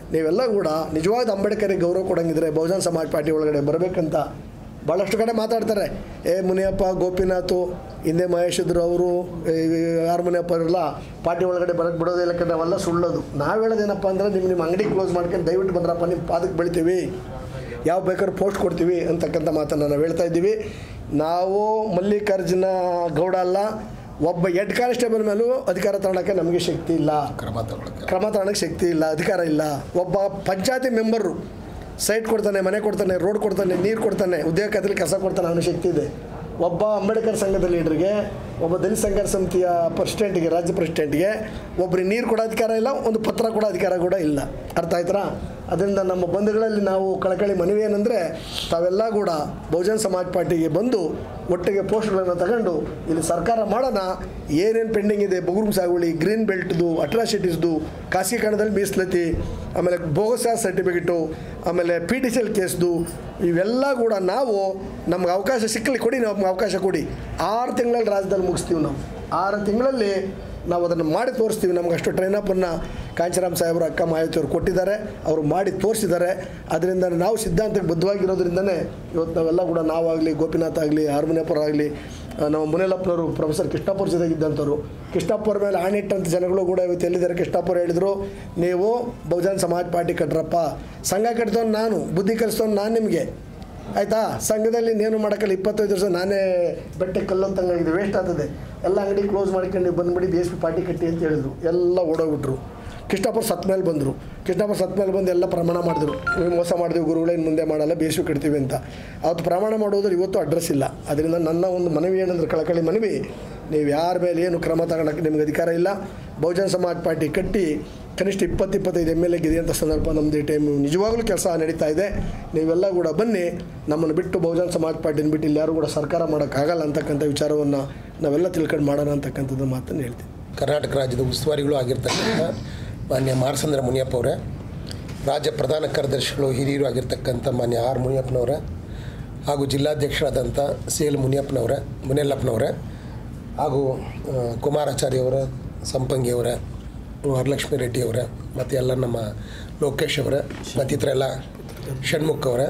ನೀವೆಲ್ಲ ಕೂಡ ನಿಜವಾದ ಅಂಬೇಡ್ಕರಿಗೆ ಗೌರವ ಕೊಡಂಗಿದ್ರೆ ಬಹುಜನ ಸಮಾಜ ಪಾರ್ಟಿ ಒಳಗಡೆ ಬರಬೇಕಂತ ಭಾಳಷ್ಟು ಕಡೆ ಮಾತಾಡ್ತಾರೆ ಏ ಮುನಿಯಪ್ಪ ಗೋಪಿನಾಥು ಹಿಂದೆ ಮಹೇಶ್ ಇದ್ರು ಅವರು ಯಾರು ಮುನಿಯಪ್ಪ ಅವರೆಲ್ಲ ಪಾರ್ಟಿ ಒಳಗಡೆ ಬರೋಕ್ಕೆ ಬಿಡೋದಿಲ್ಲ ಕಡೆ ಅವೆಲ್ಲ ಸುಳ್ಳೋದು ನಾವು ಹೇಳೋದೇನಪ್ಪ ಅಂದರೆ ನಿಮ್ಮ ನಿಮ್ಮ ಅಂಗಡಿ ಕ್ಲೋಸ್ ಮಾಡ್ಕೊಂಡು ದಯವಿಟ್ಟು ಬಂದ್ರಪ್ಪ ನಿಮ್ಮ ಪಾದಕ್ಕೆ ಬೆಳಿತೀವಿ ಯಾವ ಬೇಕಾದ್ರೂ ಪೋಸ್ಟ್ ಕೊಡ್ತೀವಿ ಅಂತಕ್ಕಂಥ ಮಾತನ್ನು ನಾವು ಹೇಳ್ತಾ ಇದ್ದೀವಿ ನಾವು ಮಲ್ಲಿಕಾರ್ಜುನ ಗೌಡ ಅಲ್ಲ ಒಬ್ಬ ಹೆಡ್ ಕಾನ್ಸ್ಟೇಬಲ್ ಮೇಲೂ ಅಧಿಕಾರ ತಗೊಳ್ಳೋಕ್ಕೆ ನಮಗೆ ಶಕ್ತಿ ಇಲ್ಲ ಕ್ರಮ ತಗೊಳಕ್ಕೆ ಕ್ರಮ ತಗೊಳಕ್ಕೆ ಶಕ್ತಿ ಇಲ್ಲ ಅಧಿಕಾರ ಇಲ್ಲ ಒಬ್ಬ ಪಂಚಾಯತಿ ಮೆಂಬರು ಸೈಟ್ ಕೊಡ್ತಾನೆ ಮನೆ ಕೊಡ್ತಾನೆ ರೋಡ್ ಕೊಡ್ತಾನೆ ನೀರು ಕೊಡ್ತಾನೆ ಉದ್ಯೋಗ ಖಾತ್ರಿ ಕೆಲಸ ಕೊಡ್ತಾನೆ ಅವನ ಶಕ್ತಿ ಇದೆ ಒಬ್ಬ ಅಂಬೇಡ್ಕರ್ ಸಂಘದ ಲೀಡ್ರಿಗೆ ಒಬ್ಬ ದಲಿತ ಸಂಘರ್ಷ ಸಮಿತಿಯ ಪ್ರೆಸಿಡೆಂಟ್ಗೆ ರಾಜ್ಯ ಪ್ರೆಸಿಡೆಂಟ್ಗೆ ಒಬ್ಬರಿಗೆ ನೀರು ಕೊಡೋ ಅಧಿಕಾರ ಇಲ್ಲ ಒಂದು ಪತ್ರ ಕೊಡೋ ಅಧಿಕಾರ ಕೂಡ ಇಲ್ಲ ಅರ್ಥ ಆಯ್ತಾ ಅದರಿಂದ ನಮ್ಮ ಬಂಧುಗಳಲ್ಲಿ ನಾವು ಕಳಕಳಿ ಮನವಿ ಏನಂದರೆ ತಾವೆಲ್ಲ ಕೂಡ ಬಹುಜನ ಸಮಾಜ ಪಾರ್ಟಿಗೆ ಬಂದು ಒಟ್ಟಿಗೆ ಪೋಸ್ಟ್ಗಳನ್ನು ತಗೊಂಡು ಇಲ್ಲಿ ಸರ್ಕಾರ ಮಾಡೋಣ ಏನೇನು ಪೆಂಡಿಂಗ್ ಇದೆ ಬಗುರುಂ ಸಾಗುವಳಿ ಗ್ರೀನ್ ಬೆಲ್ಟ್ದು ಅಟ್ರಾಸಿಟೀಸ್ದು ಖಾಸಗೀಕರಣದಲ್ಲಿ ಮೀಸಲಾತಿ ಆಮೇಲೆ ಬೋಗಸ ಸರ್ಟಿಫಿಕೇಟು ಆಮೇಲೆ ಪಿ ಟಿ ಸಿ ಎಲ್ ಕೇಸ್ದು ಇವೆಲ್ಲ ಕೂಡ ನಾವು ನಮ್ಗೆ ಅವಕಾಶ ಸಿಕ್ಕಲಿ ಕೊಡಿ ನಮ್ಗೆ ಅವಕಾಶ ಕೊಡಿ ಆರು ತಿಂಗಳಲ್ಲಿ ರಾಜ್ಯದಲ್ಲಿ ಮುಗಿಸ್ತೀವಿ ನಾವು ಆರು ತಿಂಗಳಲ್ಲಿ ನಾವು ಅದನ್ನು ಮಾಡಿ ತೋರಿಸ್ತೀವಿ ನಮ್ಗೆ ಅಷ್ಟು ಟ್ರೈನಪ್ಪನ್ನು ಕಾಂಚರಾಮ್ ಸಾಹೇಬರು ಅಕ್ಕ ಮಾಹಿತಿಯವರು ಕೊಟ್ಟಿದ್ದಾರೆ ಅವರು ಮಾಡಿ ತೋರಿಸಿದ್ದಾರೆ ಅದರಿಂದ ನಾವು ಸಿದ್ಧಾಂತಕ್ಕೆ ಬದ್ಧವಾಗಿರೋದ್ರಿಂದನೇ ಇವತ್ತು ನಾವೆಲ್ಲ ಕೂಡ ನಾವಾಗಲಿ ಗೋಪಿನಾಥ್ ಆಗಲಿ ಹಾರ್ಮೋನಿಯಪುರ ಆಗಲಿ ನಮ್ಮ ಮುನೇಲಪ್ಪನವರು ಪ್ರೊಫೆಸರ್ ಕೃಷ್ಣಪ್ಪವ್ರ ಜೊತೆಗಿದ್ದಂಥವ್ರು ಕೃಷ್ಣಪ್ಪವ್ರ ಮೇಲೆ ಆಣಿಟ್ಟಂಥ ಜನಗಳು ಕೂಡ ಇವತ್ತು ಎಲ್ಲಿದ್ದಾರೆ ಕೃಷ್ಣಪ್ಪವ್ರು ಹೇಳಿದರು ನೀವು ಬಹುಜನ ಸಮಾಜ ಪಾರ್ಟಿ ಕಟ್ರಪ್ಪ ಸಂಘ ಕಟ್ಟಿದವನು ನಾನು ಬುದ್ಧಿ ಕಲಿಸ್ತವನು ನಾನು ನಿಮಗೆ ಆಯಿತಾ ಸಂಘದಲ್ಲಿ ಇನ್ನೇನು ಮಾಡೋಕ್ಕಲ್ಲ ಇಪ್ಪತ್ತೈದು ವರ್ಷ ನಾನೇ ಬೆಟ್ಟಕ್ಕೆ ಕಲ್ಲೊತ್ತಂಗಾಗಿದೆ ವೇಸ್ಟ್ ಆಗ್ತದೆ ಎಲ್ಲ ಅಂಗಡಿ ಕ್ಲೋಸ್ ಮಾಡ್ಕೊಂಡು ನೀವು ಬಂದ್ಬಿಡಿ ಬಿ ಎಸ್ ಪಿ ಪಾರ್ಟಿ ಕಟ್ಟಿ ಅಂತ ಹೇಳಿದ್ರು ಎಲ್ಲ ಓಡೋಗ್ಬಿಟ್ರು ಕೃಷ್ಣಪ್ಪರು ಸತ್ ಮೇಲೆ ಬಂದರು ಕೃಷ್ಣಪ್ಪ ಸತ್ ಮೇಲೆ ಬಂದು ಎಲ್ಲ ಪ್ರಮಾಣ ಮಾಡಿದ್ರು ನೀವು ಮೋಸ ಮಾಡಿದ್ವಿ ಗುರುಗಳೇ ಇನ್ನು ಮುಂದೆ ಮಾಡಲ್ಲ ಬಿ ಎಸ್ ಪಿ ಕಟ್ತೀವಿ ಅಂತ ಅವತ್ತು ಪ್ರಮಾಣ ಮಾಡೋದ್ರೆ ಇವತ್ತು ಅಡ್ರೆಸ್ ಇಲ್ಲ ಅದರಿಂದ ನನ್ನ ಒಂದು ಮನವಿ ಏನಂದ್ರೆ ಕಳಕಳಿ ಮನವಿ ನೀವು ಯಾರ ಮೇಲೆ ಏನು ಕ್ರಮ ತಗೊಳಕ್ಕೆ ನಿಮ್ಗೆ ಅಧಿಕಾರ ಇಲ್ಲ ಬಹುಜನ ಸಮಾಜ ಪಾರ್ಟಿ ಕಟ್ಟಿ ಕನಿಷ್ಠ ಇಪ್ಪತ್ತು ಇಪ್ಪತ್ತೈದು ಎಮ್ ಎಲ್ ಎಗಿದೆ ಅಂತ ಸಂದರ್ಭ ನಮ್ಮದು ಈ ಟೈಮ್ ನಿಜವಾಗ್ಲೂ ಕೆಲಸ ನಡೀತಾ ಇದೆ ನೀವೆಲ್ಲ ಕೂಡ ಬನ್ನಿ ನಮ್ಮನ್ನು ಬಿಟ್ಟು ಬಹುಜನ ಸಮಾಜ ಪಾರ್ಟಿನ ಬಿಟ್ಟು ಇಲ್ಲಿ ಯಾರು ಕೂಡ ಸರ್ಕಾರ ಮಾಡೋಕ್ಕಾಗಲ್ಲ ಅಂತಕ್ಕಂಥ ವಿಚಾರವನ್ನು ನಾವೆಲ್ಲ ತಿಳ್ಕೊಂಡು ಮಾಡೋಣ ಅಂತಕ್ಕಂಥದ್ದು ಮಾತನ್ನು ಹೇಳ್ತೀನಿ ಕರ್ನಾಟಕ ರಾಜ್ಯದ ಉಸ್ತುವಾರಿಗಳು ಆಗಿರ್ತಕ್ಕಂಥ ಮಾನ್ಯ ಮಾರಸಂದ್ರ ಮುನಿಯಪ್ಪ ಅವರೇ ರಾಜ್ಯ ಪ್ರಧಾನ ಕಾರ್ಯದರ್ಶಿಗಳು ಹಿರಿಯರು ಆಗಿರ್ತಕ್ಕಂಥ ಮಾನ್ಯ ಆರ್ ಮುನಿಯಪ್ಪನವರೇ ಹಾಗೂ ಜಿಲ್ಲಾಧ್ಯಕ್ಷರಾದಂಥ ಸಿ ಎಲ್ ಮುನಿಯಪ್ಪನವರೇ ಮುನಿಯಲ್ಲಪ್ಪನವರೇ ಹಾಗೂ ಆ, ಕುಮಾರಾಚಾರ್ಯವರ ಸಂಪಂಗಿಯವರ ವರಲಕ್ಷ್ಮಿ ರೆಡ್ಡಿಯವರ ಮತ್ತು ಎಲ್ಲ ನಮ್ಮ ಲೋಕೇಶ್ ಅವರ ಮತ್ತಿತರ ಎಲ್ಲ ಷಣ್ಮುಖ್ ಅವರ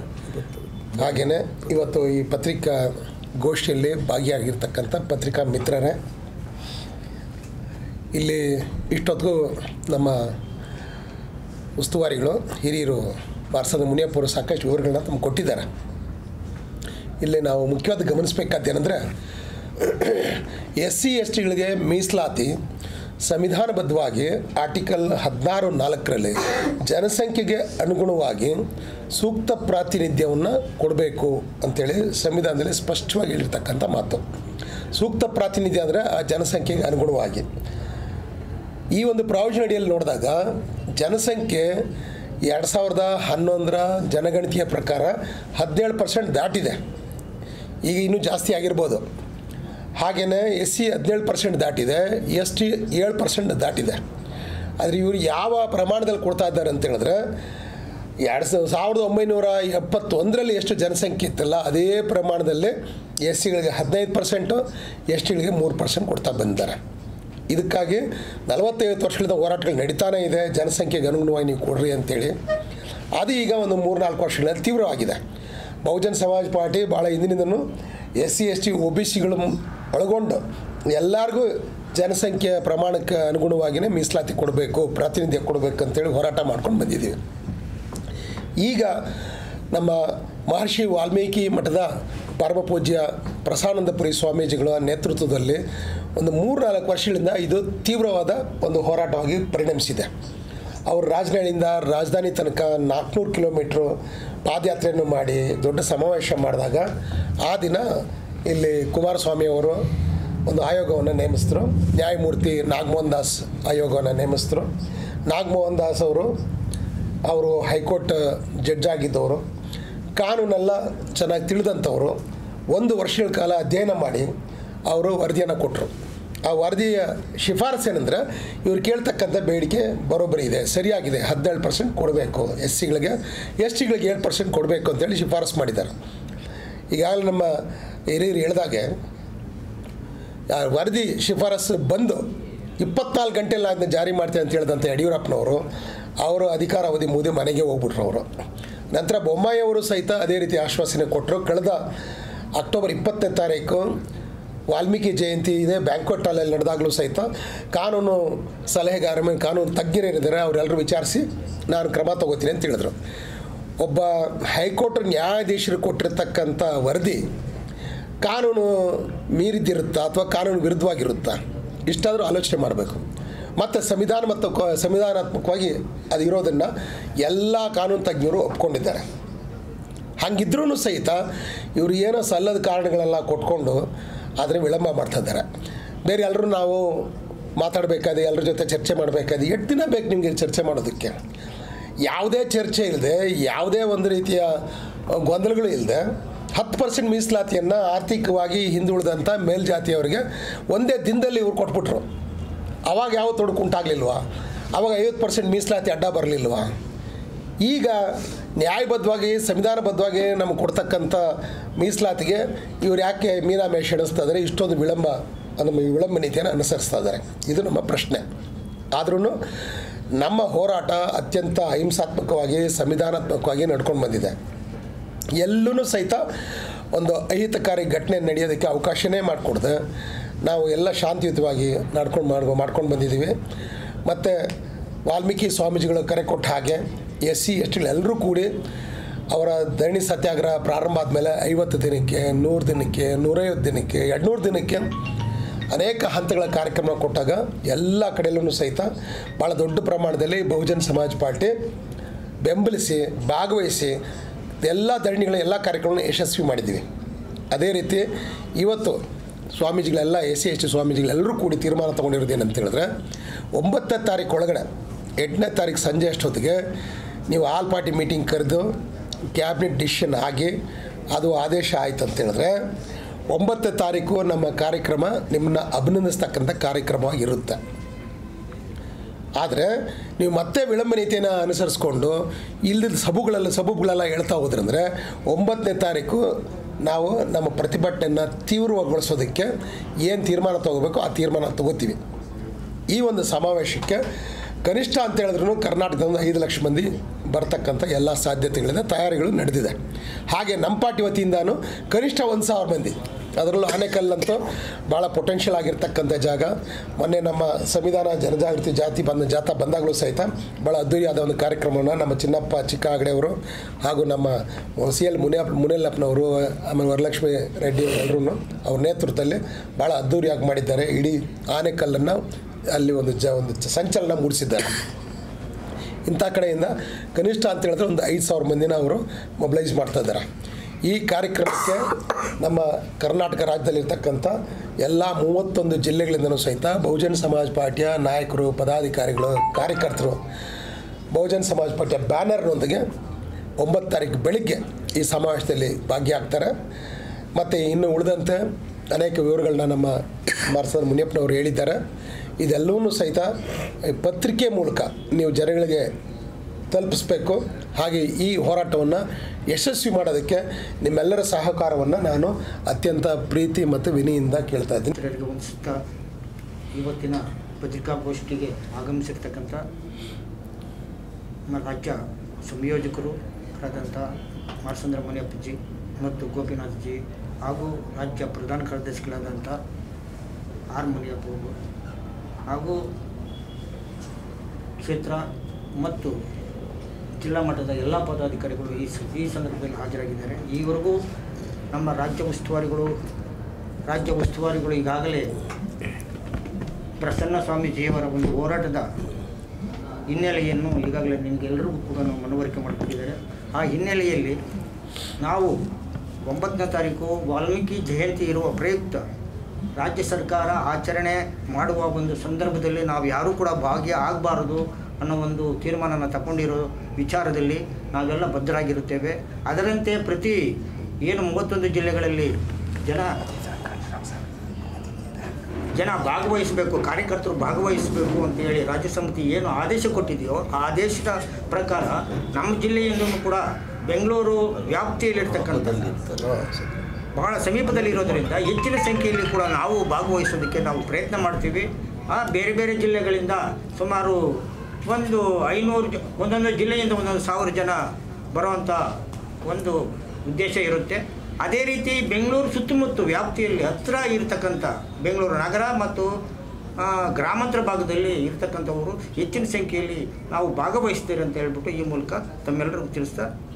ಹಾಗೆಯೇ ಇವತ್ತು ಈ ಪತ್ರಿಕಾ ಗೋಷ್ಠಿಯಲ್ಲಿ ಭಾಗಿಯಾಗಿರ್ತಕ್ಕಂಥ ಪತ್ರಿಕಾ ಮಿತ್ರರೇ ಇಲ್ಲಿ ಇಷ್ಟೊತ್ತಿಗೂ ನಮ್ಮ ಉಸ್ತುವಾರಿಗಳು ಹಿರಿಯರು ಮಾರ್ಸದ ಮುನಿಯಪ್ಪರು ಸಾಕಷ್ಟು ವಿವರಗಳನ್ನ ತಮ್ಗೆ ಕೊಟ್ಟಿದ್ದಾರೆ ಇಲ್ಲಿ ನಾವು ಮುಖ್ಯವಾದ ಗಮನಿಸಬೇಕಾದ್ದೇನೆಂದರೆ ಎಸ್ ಸಿ ಎಸ್ ಟಿಗಳಿಗೆ ಮೀಸಲಾತಿ ಸಂವಿಧಾನಬದ್ಧವಾಗಿ ಆರ್ಟಿಕಲ್ ಹದಿನಾರು ನಾಲ್ಕರಲ್ಲಿ ಜನಸಂಖ್ಯೆಗೆ ಅನುಗುಣವಾಗಿ ಸೂಕ್ತ ಪ್ರಾತಿನಿಧ್ಯವನ್ನು ಕೊಡಬೇಕು ಅಂತೇಳಿ ಸಂವಿಧಾನದಲ್ಲಿ ಸ್ಪಷ್ಟವಾಗಿ ಹೇಳಿರ್ತಕ್ಕಂಥ ಮಾತು ಸೂಕ್ತ ಪ್ರಾತಿನಿಧ್ಯ ಅಂದರೆ ಆ ಜನಸಂಖ್ಯೆಗೆ ಅನುಗುಣವಾಗಿ ಈ ಒಂದು ಪ್ರಾವಿಷನ್ ಅಡಿಯಲ್ಲಿ ನೋಡಿದಾಗ ಜನಸಂಖ್ಯೆ ಎರಡು ಸಾವಿರದ ಹನ್ನೊಂದರ ಜನಗಣತಿಯ ಪ್ರಕಾರ ಹದಿನೇಳು ಪರ್ಸೆಂಟ್ ದಾಟಿದೆ ಈಗ ಇನ್ನೂ ಜಾಸ್ತಿ ಆಗಿರ್ಬೋದು ಹಾಗೆಯೇ ಎಸ್ ಸಿ ಹದಿನೇಳು ಪರ್ಸೆಂಟ್ ದಾಟಿದೆ ಎಸ್ ಟಿ ಏಳು ಪರ್ಸೆಂಟ್ ದಾಟಿದೆ ಆದರೆ ಇವರು ಯಾವ ಪ್ರಮಾಣದಲ್ಲಿ ಕೊಡ್ತಾ ಇದ್ದಾರೆ ಅಂತ ಹೇಳಿದ್ರೆ ಎರಡು ಸಾವಿರ ಸಾವಿರದ ಒಂಬೈನೂರ ಎಪ್ಪತ್ತೊಂದರಲ್ಲಿ ಎಷ್ಟು ಜನಸಂಖ್ಯೆ ಇತ್ತಲ್ಲ ಅದೇ ಪ್ರಮಾಣದಲ್ಲಿ ಎಸ್ ಸಿಗಳಿಗೆ ಹದಿನೈದು ಪರ್ಸೆಂಟು ಎಸ್ ಟಿಗಳಿಗೆ ಮೂರು ಪರ್ಸೆಂಟ್ ಕೊಡ್ತಾ ಬಂದಿದ್ದಾರೆ ಇದಕ್ಕಾಗಿ ನಲವತ್ತೈವತ್ತು ವರ್ಷಗಳಿಂದ ಹೋರಾಟಗಳು ನಡೀತಾನೇ ಇದೆ ಜನಸಂಖ್ಯೆಗೆ ಅನುಗುಣವಾಗಿ ನೀವು ಕೊಡ್ರಿ ಅಂತೇಳಿ ಅದು ಈಗ ಒಂದು ಮೂರು ನಾಲ್ಕು ವರ್ಷಗಳಲ್ಲಿ ತೀವ್ರವಾಗಿದೆ ಬಹುಜನ್ ಸಮಾಜ್ ಪಾರ್ಟಿ ಭಾಳ ಹಿಂದಿನಿಂದನೂ S C S T O B ಸಿಗಳು ಒಳಗೊಂಡು ಎಲ್ಲರಿಗೂ ಜನಸಂಖ್ಯೆಯ ಪ್ರಮಾಣಕ್ಕೆ ಅನುಗುಣವಾಗಿಯೇ ಮೀಸಲಾತಿ ಕೊಡಬೇಕು ಪ್ರಾತಿನಿಧ್ಯ ಕೊಡಬೇಕು ಅಂತೇಳಿ ಹೋರಾಟ ಮಾಡ್ಕೊಂಡು ಬಂದಿದ್ದೀವಿ ಈಗ ನಮ್ಮ ಮಹರ್ಷಿ ವಾಲ್ಮೀಕಿ ಮಠದ ಪರಮಪೂಜ್ಯ ಪ್ರಸಾನಂದಪುರಿ ಸ್ವಾಮೀಜಿಗಳ ನೇತೃತ್ವದಲ್ಲಿ ಒಂದು ಮೂರು ನಾಲ್ಕು ವರ್ಷಗಳಿಂದ ಇದು ತೀವ್ರವಾದ ಒಂದು ಹೋರಾಟವಾಗಿ ಪರಿಣಮಿಸಿದೆ ಅವರು ರಾಜನಹಳ್ಳಿಯಿಂದ ರಾಜಧಾನಿ ತನಕ ನಾಲ್ಕುನೂರು ಕಿಲೋಮೀಟ್ರು ಪಾದಯಾತ್ರೆಯನ್ನು ಮಾಡಿ ದೊಡ್ಡ ಸಮಾವೇಶ ಮಾಡಿದಾಗ ಆ ದಿನ ಇಲ್ಲಿ ಕುಮಾರಸ್ವಾಮಿ ಅವರು ಒಂದು ಆಯೋಗವನ್ನು ನೇಮಿಸಿದ್ರು ನ್ಯಾಯಮೂರ್ತಿ ನಾಗಮೋಹನ್ ದಾಸ್ ಆಯೋಗವನ್ನು ನೇಮಿಸಿದ್ರು ನಾಗಮೋಹನ್ ದಾಸ್ ಅವರು ಅವರು ಹೈಕೋರ್ಟ್ ಜಡ್ಜ್ ಆಗಿದ್ದವರು ಕಾನೂನೆಲ್ಲ ಚೆನ್ನಾಗಿ ತಿಳಿದಂಥವರು ಒಂದು ವರ್ಷಗಳ ಕಾಲ ಅಧ್ಯಯನ ಮಾಡಿ ಅವರು ವರದಿಯನ್ನು ಕೊಟ್ಟರು ಆ ವರದಿಯ ಶಿಫಾರಸು ಏನಂದ್ರೆ ಇವ್ರು ಕೇಳ್ತಕ್ಕಂಥ ಬೇಡಿಕೆ ಬರೋಬ್ಬರಿ ಇದೆ ಸರಿಯಾಗಿದೆ ಹದಿನೇಳು ಪರ್ಸೆಂಟ್ ಕೊಡಬೇಕು ಎಸ್ ಸಿಗಳಿಗೆ ಎಸ್ ಟಿಗಳಿಗೆ ಏಳು ಪರ್ಸೆಂಟ್ ಕೊಡಬೇಕು ಅಂತೇಳಿ ಶಿಫಾರಸು ಮಾಡಿದ್ದಾರೆ ಈಗಾಗಲೇ ನಮ್ಮ ಹಿರಿಯರು ಹೇಳಿದಾಗೆ ಆ ವರದಿ ಶಿಫಾರಸು ಬಂದು ಇಪ್ಪತ್ನಾಲ್ಕು ಗಂಟೆಯಲ್ಲಿ ಅದನ್ನ ಜಾರಿ ಮಾಡ್ತೀನಿ ಅಂತ ಹೇಳಿದಂಥ ಯಡಿಯೂರಪ್ಪನವರು ಅವರು ಅಧಿಕಾರ ಅವಧಿ ಮುಗಿದು ಮನೆಗೆ ಹೋಗ್ಬಿಟ್ರು ಅವರು ನಂತರ ಬೊಮ್ಮಾಯಿ ಅವರು ಸಹಿತ ಅದೇ ರೀತಿ ಆಶ್ವಾಸನೆ ಕೊಟ್ಟರು ಕಳೆದ ಅಕ್ಟೋಬರ್ ಇಪ್ಪತ್ತನೇ ತಾರೀಕು ವಾಲ್ಮೀಕಿ ಜಯಂತಿ ಇದೆ ಬ್ಯಾಂಕ್ವೆಟ್ ಹಾಲಲ್ಲಿ ನಡೆದಾಗಲೂ ಸಹಿತ ಕಾನೂನು ಸಲಹೆಗಾರ ಮೇಲೆ ಕಾನೂನು ತಜ್ಞರೇನಿದ್ದಾರೆ ಅವರೆಲ್ಲರೂ ವಿಚಾರಿಸಿ ನಾನು ಕ್ರಮ ತಗೋತೀನಿ ಅಂತ ಹೇಳಿದ್ರು ಒಬ್ಬ ಹೈಕೋರ್ಟ್ ನ್ಯಾಯಾಧೀಶರು ಕೊಟ್ಟಿರ್ತಕ್ಕಂಥ ವರದಿ ಕಾನೂನು ಮೀರಿದ್ದಿರುತ್ತಾ ಅಥವಾ ಕಾನೂನು ವಿರುದ್ಧವಾಗಿರುತ್ತಾ ಇಷ್ಟಾದರೂ ಆಲೋಚನೆ ಮಾಡಬೇಕು ಮತ್ತು ಸಂವಿಧಾನ ಮತ್ತು ಕ- ಸಂವಿಧಾನಾತ್ಮಕವಾಗಿ ಅದು ಇರೋದನ್ನು ಎಲ್ಲ ಕಾನೂನು ತಜ್ಞರು ಒಪ್ಕೊಂಡಿದ್ದಾರೆ ಹಂಗಿದ್ರೂ ಸಹಿತ ಇವರು ಏನೋ ಸಲ್ಲದ ಕಾರಣಗಳೆಲ್ಲ ಕೊಟ್ಕೊಂಡು ಆದರೆ ವಿಳಂಬ ಮಾಡ್ತಾ ಇದ್ದಾರೆ ಬೇರೆ ಎಲ್ಲರೂ ನಾವು ಮಾತಾಡಬೇಕಾದ್ರೆ ಎಲ್ಲರ ಜೊತೆ ಚರ್ಚೆ ಮಾಡಬೇಕಾದ್ರೆ ಎಷ್ಟು ದಿನ ಬೇಕು ನಿಮಗೆ ಚರ್ಚೆ ಮಾಡೋದಕ್ಕೆ ಯಾವುದೇ ಚರ್ಚೆ ಇಲ್ಲದೆ ಯಾವುದೇ ಒಂದು ರೀತಿಯ ಗೊಂದಲಗಳು ಇಲ್ಲದೆ ಹತ್ತು ಪರ್ಸೆಂಟ್ ಮೀಸಲಾತಿಯನ್ನು ಆರ್ಥಿಕವಾಗಿ ಹಿಂದುಳಿದಂಥ ಮೇಲ್ಜಾತಿಯವರಿಗೆ ಒಂದೇ ದಿನದಲ್ಲಿ ಇವ್ರು ಕೊಟ್ಬಿಟ್ರು ಅವಾಗ ಯಾವ ತೊಡಕು ಉಂಟಾಗಲಿಲ್ವಾ ಅವಾಗ ಐವತ್ತು ಪರ್ಸೆಂಟ್ ಮೀಸಲಾತಿ ಅಡ್ಡ ಬರಲಿಲ್ವಾ ಈಗ ನ್ಯಾಯಬದ್ಧವಾಗಿ ಸಂವಿಧಾನಬದ್ಧವಾಗಿ ನಮಗೆ ಕೊಡ್ತಕ್ಕಂಥ ಮೀಸಲಾತಿಗೆ ಇವ್ರು ಯಾಕೆ ಮೀನಾಮೇಷ ಎಣಿಸ್ತಾ ಇದ್ದಾರೆ ಇಷ್ಟೊಂದು ವಿಳಂಬ ನಮ್ಮ ವಿಳಂಬ ನೀತಿಯನ್ನು ಅನುಸರಿಸ್ತಾ ಇದ್ದಾರೆ ಇದು ನಮ್ಮ ಪ್ರಶ್ನೆ ಆದ್ರೂ ನಮ್ಮ ಹೋರಾಟ ಅತ್ಯಂತ ಅಹಿಂಸಾತ್ಮಕವಾಗಿ ಸಂವಿಧಾನಾತ್ಮಕವಾಗಿ ನಡ್ಕೊಂಡು ಬಂದಿದೆ ಎಲ್ಲೂ ಸಹಿತ ಒಂದು ಅಹಿತಕಾರಿ ಘಟನೆ ನಡೆಯೋದಕ್ಕೆ ಅವಕಾಶನೇ ಮಾಡಿಕೊಡ್ದೆ ನಾವು ಎಲ್ಲ ಶಾಂತಿಯುತವಾಗಿ ನಡ್ಕೊಂಡು ಮಾಡ್ಕೊ ಮಾಡ್ಕೊಂಡು ಬಂದಿದ್ದೀವಿ ಮತ್ತು ವಾಲ್ಮೀಕಿ ಸ್ವಾಮೀಜಿಗಳು ಕರೆ ಕೊಟ್ಟ ಹಾಗೆ ಎಸ್ ಸಿ ಎಸ್ ಎಲ್ಲರೂ ಕೂಡಿ ಅವರ ಧರಣಿ ಸತ್ಯಾಗ್ರಹ ಪ್ರಾರಂಭ ಆದಮೇಲೆ ಐವತ್ತು ದಿನಕ್ಕೆ ನೂರು ದಿನಕ್ಕೆ ನೂರೈವತ್ತು ದಿನಕ್ಕೆ ಎರಡುನೂರು ದಿನಕ್ಕೆ ಅನೇಕ ಹಂತಗಳ ಕಾರ್ಯಕ್ರಮ ಕೊಟ್ಟಾಗ ಎಲ್ಲ ಕಡೆಯಲ್ಲೂ ಸಹಿತ ಭಾಳ ದೊಡ್ಡ ಪ್ರಮಾಣದಲ್ಲಿ ಬಹುಜನ್ ಸಮಾಜ್ ಪಾರ್ಟಿ ಬೆಂಬಲಿಸಿ ಭಾಗವಹಿಸಿ ಎಲ್ಲ ಧರಣಿಗಳ ಎಲ್ಲ ಕಾರ್ಯಕ್ರಮವನ್ನು ಯಶಸ್ವಿ ಮಾಡಿದ್ದೀವಿ ಅದೇ ರೀತಿ ಇವತ್ತು ಸ್ವಾಮೀಜಿಗಳೆಲ್ಲ ಎಸ್ ಸಿ ಎಸ್ ಟಿ ಸ್ವಾಮೀಜಿಗಳೆಲ್ಲರೂ ಕೂಡಿ ತೀರ್ಮಾನ ತೊಗೊಂಡಿರೋದು ಏನಂತ ಹೇಳಿದ್ರೆ ಒಂಬತ್ತನೇ ತಾರೀಕು ಒಳಗಡೆ ಎಂಟನೇ ತಾರೀಕು ಸಂಜೆ ಅಷ್ಟೊತ್ತಿಗೆ ನೀವು ಆಲ್ ಪಾರ್ಟಿ ಮೀಟಿಂಗ್ ಕರೆದು ಕ್ಯಾಬಿನೆಟ್ ಡಿಸಿಷನ್ ಆಗಿ ಅದು ಆದೇಶ ಆಯ್ತು ಅಂತ ಹೇಳಿದ್ರೆ ಒಂಬತ್ತನೇ ತಾರೀಕು ನಮ್ಮ ಕಾರ್ಯಕ್ರಮ ನಿಮ್ಮನ್ನ ಅಭಿನಂದಿಸ್ತಕ್ಕಂಥ ಕಾರ್ಯಕ್ರಮವಾಗಿರುತ್ತೆ ಆದರೆ ನೀವು ಮತ್ತೆ ವಿಳಂಬ ನೀತಿಯನ್ನು ಅನುಸರಿಸ್ಕೊಂಡು ಇಲ್ಲದ ಸಬುಗಳೆಲ್ಲ ಸಬೂಬುಗಳೆಲ್ಲ ಹೇಳ್ತಾ ಹೋದ್ರಂದರೆ ಒಂಬತ್ತನೇ ತಾರೀಕು ನಾವು ನಮ್ಮ ಪ್ರತಿಭಟನೆಯನ್ನು ತೀವ್ರಗೊಳಿಸೋದಕ್ಕೆ ಏನು ತೀರ್ಮಾನ ತಗೋಬೇಕು ಆ ತೀರ್ಮಾನ ತಗೋತೀವಿ ಈ ಒಂದು ಸಮಾವೇಶಕ್ಕೆ ಕನಿಷ್ಠ ಅಂತ ಹೇಳಿದ್ರು ಕರ್ನಾಟಕದ ಒಂದು ಐದು ಲಕ್ಷ ಮಂದಿ ಬರ್ತಕ್ಕಂಥ ಎಲ್ಲ ಸಾಧ್ಯತೆಗಳಿದೆ ತಯಾರಿಗಳು ನಡೆದಿದೆ ಹಾಗೆ ನಮ್ಮ ಪಾರ್ಟಿ ವತಿಯಿಂದನೂ ಕನಿಷ್ಠ ಒಂದು ಸಾವಿರ ಮಂದಿ ಅದರಲ್ಲೂ ಆನೆಕಲ್ಲಂತೂ ಭಾಳ ಪೊಟೆನ್ಷಿಯಲ್ ಆಗಿರ್ತಕ್ಕಂಥ ಜಾಗ ಮೊನ್ನೆ ನಮ್ಮ ಸಂವಿಧಾನ ಜನಜಾಗೃತಿ ಜಾತಿ ಬಂದ ಜಾಥಾ ಬಂದಾಗಲೂ ಸಹಿತ ಭಾಳ ಅದ್ದೂರಿಯಾದ ಒಂದು ಕಾರ್ಯಕ್ರಮವನ್ನು ನಮ್ಮ ಚಿನ್ನಪ್ಪ ಚಿಕ್ಕ ಹೆಗಡೆಯವರು ಹಾಗೂ ನಮ್ಮ ಸಿ ಎಲ್ ಮುನಿಯಪ್ ಮುನಿಯಲ್ಲಪ್ಪನವರು ಆಮೇಲೆ ವರಲಕ್ಷ್ಮಿ ರೆಡ್ಡಿ ಎಲ್ಲರೂ ಅವ್ರ ನೇತೃತ್ವದಲ್ಲಿ ಭಾಳ ಅದ್ದೂರಿಯಾಗಿ ಮಾಡಿದ್ದಾರೆ ಇಡೀ ಆನೆಕಲ್ಲನ್ನು ಅಲ್ಲಿ ಒಂದು ಜ ಒಂದು ಚ- ಸಂಚಲನ ಮೂಡಿಸಿದ್ದಾರೆ ಇಂಥ ಕಡೆಯಿಂದ ಕನಿಷ್ಠ ಅಂತ ಹೇಳಿದ್ರೆ ಒಂದು ಐದು ಸಾವಿರ ಮಂದಿನ ಅವರು ಮೊಬಿಲೈಸ್ ಮಾಡ್ತಾ ಇದ್ದಾರೆ ಈ ಕಾರ್ಯಕ್ರಮಕ್ಕೆ ನಮ್ಮ ಕರ್ನಾಟಕ ರಾಜ್ಯದಲ್ಲಿರ್ತಕ್ಕಂಥ ಎಲ್ಲ ಮೂವತ್ತೊಂದು ಜಿಲ್ಲೆಗಳಿಂದನೂ ಸಹಿತ ಬಹುಜನ್ ಸಮಾಜ್ ಪಾರ್ಟಿಯ ನಾಯಕರು ಪದಾಧಿಕಾರಿಗಳು ಕಾರ್ಯಕರ್ತರು ಬಹುಜನ್ ಸಮಾಜ್ ಪಾರ್ಟಿಯ ಬ್ಯಾನರ್ನೊಂದಿಗೆ ಒಂಬತ್ತು ತಾರೀಕು ಬೆಳಿಗ್ಗೆ ಈ ಸಮಾವೇಶದಲ್ಲಿ ಭಾಗಿಯಾಗ್ತಾರೆ ಮತ್ತು ಇನ್ನು ಉಳಿದಂತೆ ಅನೇಕ ವಿವರಗಳನ್ನ ನಮ್ಮ ಮಾರ್ಸದ ಮುನಿಯಪ್ಪನವರು ಹೇಳಿದ್ದಾರೆ ಇದೆಲ್ಲವೂ ಸಹಿತ ಈ ಪತ್ರಿಕೆ ಮೂಲಕ ನೀವು ಜನಗಳಿಗೆ ತಲುಪಿಸ್ಬೇಕು ಹಾಗೆ ಈ ಹೋರಾಟವನ್ನು ಯಶಸ್ವಿ ಮಾಡೋದಕ್ಕೆ ನಿಮ್ಮೆಲ್ಲರ ಸಹಕಾರವನ್ನು ನಾನು ಅತ್ಯಂತ ಪ್ರೀತಿ ಮತ್ತು ವಿನಿಯಿಂದ ಕೇಳ್ತಾ ಇದ್ದೀನಿ ಮಿತ್ರರಿಗೆ ವಂದಿಸುತ್ತಾ ಇವತ್ತಿನ ಪತ್ರಿಕಾಗೋಷ್ಠಿಗೆ ಆಗಮಿಸಿರ್ತಕ್ಕಂಥ ನಮ್ಮ ರಾಜ್ಯ ಸಂಯೋಜಕರು ಆದಂಥ ಮಾರ್ಸಂದ್ರ ಮುನಿಯಪ್ಪಜಿ ಮತ್ತು ಗೋಪಿನಾಥ್ಜಿ ಹಾಗೂ ರಾಜ್ಯ ಪ್ರಧಾನ ಕಾರ್ಯದರ್ಶಿಗಳಾದಂಥ ಆರ್ ಮುನಿಯಪ್ಪ ಅವರು ಹಾಗೂ ಕ್ಷೇತ್ರ ಮತ್ತು ಜಿಲ್ಲಾ ಮಟ್ಟದ ಎಲ್ಲ ಪದಾಧಿಕಾರಿಗಳು ಈ ಸ- ಈ ಸಂದರ್ಭದಲ್ಲಿ ಹಾಜರಾಗಿದ್ದಾರೆ ಈವರೆಗೂ ನಮ್ಮ ರಾಜ್ಯ ಉಸ್ತುವಾರಿಗಳು ರಾಜ್ಯ ಉಸ್ತುವಾರಿಗಳು ಈಗಾಗಲೇ ಪ್ರಸನ್ನ ಸ್ವಾಮೀಜಿಯವರ ಒಂದು ಹೋರಾಟದ ಹಿನ್ನೆಲೆಯನ್ನು ಈಗಾಗಲೇ ನಿಮಗೆಲ್ಲರಿಗೂ ಕೂಡ ನಾವು ಮನವರಿಕೆ ಮಾಡಿಕೊಟ್ಟಿದ್ದಾರೆ ಆ ಹಿನ್ನೆಲೆಯಲ್ಲಿ ನಾವು ಒಂಬತ್ತನೇ ತಾರೀಕು ವಾಲ್ಮೀಕಿ ಜಯಂತಿ ಇರುವ ಪ್ರಯುಕ್ತ ರಾಜ್ಯ ಸರ್ಕಾರ ಆಚರಣೆ ಮಾಡುವ ಒಂದು ಸಂದರ್ಭದಲ್ಲಿ ನಾವು ಯಾರೂ ಕೂಡ ಭಾಗ್ಯ ಆಗಬಾರದು ಅನ್ನೋ ಒಂದು ತೀರ್ಮಾನನ ತಗೊಂಡಿರೋ ವಿಚಾರದಲ್ಲಿ ನಾವೆಲ್ಲ ಬದ್ಧರಾಗಿರುತ್ತೇವೆ ಅದರಂತೆ ಪ್ರತಿ ಏನು ಮೂವತ್ತೊಂದು ಜಿಲ್ಲೆಗಳಲ್ಲಿ ಜನ ಜನ ಭಾಗವಹಿಸಬೇಕು ಕಾರ್ಯಕರ್ತರು ಭಾಗವಹಿಸಬೇಕು ಅಂತೇಳಿ ರಾಜ್ಯ ಸಮಿತಿ ಏನು ಆದೇಶ ಕೊಟ್ಟಿದೆಯೋ ಆ ಆದೇಶದ ಪ್ರಕಾರ ನಮ್ಮ ಜಿಲ್ಲೆಯಿಂದಲೂ ಕೂಡ ಬೆಂಗಳೂರು ವ್ಯಾಪ್ತಿಯಲ್ಲಿರ್ತಕ್ಕಂಥ ಬಹಳ ಸಮೀಪದಲ್ಲಿ ಇರೋದರಿಂದ ಹೆಚ್ಚಿನ ಸಂಖ್ಯೆಯಲ್ಲಿ ಕೂಡ ನಾವು ಭಾಗವಹಿಸೋದಕ್ಕೆ ನಾವು ಪ್ರಯತ್ನ ಮಾಡ್ತೀವಿ ಆ ಬೇರೆ ಬೇರೆ ಜಿಲ್ಲೆಗಳಿಂದ ಸುಮಾರು ಒಂದು ಐನೂರು ಜ ಒಂದೊಂದು ಜಿಲ್ಲೆಯಿಂದ ಒಂದೊಂದು ಸಾವಿರ ಜನ ಬರುವಂಥ ಒಂದು ಉದ್ದೇಶ ಇರುತ್ತೆ ಅದೇ ರೀತಿ ಬೆಂಗಳೂರು ಸುತ್ತಮುತ್ತ ವ್ಯಾಪ್ತಿಯಲ್ಲಿ ಹತ್ತಿರ ಇರತಕ್ಕಂಥ ಬೆಂಗಳೂರು ನಗರ ಮತ್ತು ಆ, ಗ್ರಾಮಾಂತರ ಭಾಗದಲ್ಲಿ ಇರ್ತಕ್ಕಂಥವರು ಹೆಚ್ಚಿನ ಸಂಖ್ಯೆಯಲ್ಲಿ ನಾವು ಭಾಗವಹಿಸ್ತೀರಿ ಅಂತ ಹೇಳ್ಬಿಟ್ಟು ಈ ಮೂಲಕ ತಮ್ಮೆಲ್ಲರಿಗೂ ತಿಳಿಸ್ತಾ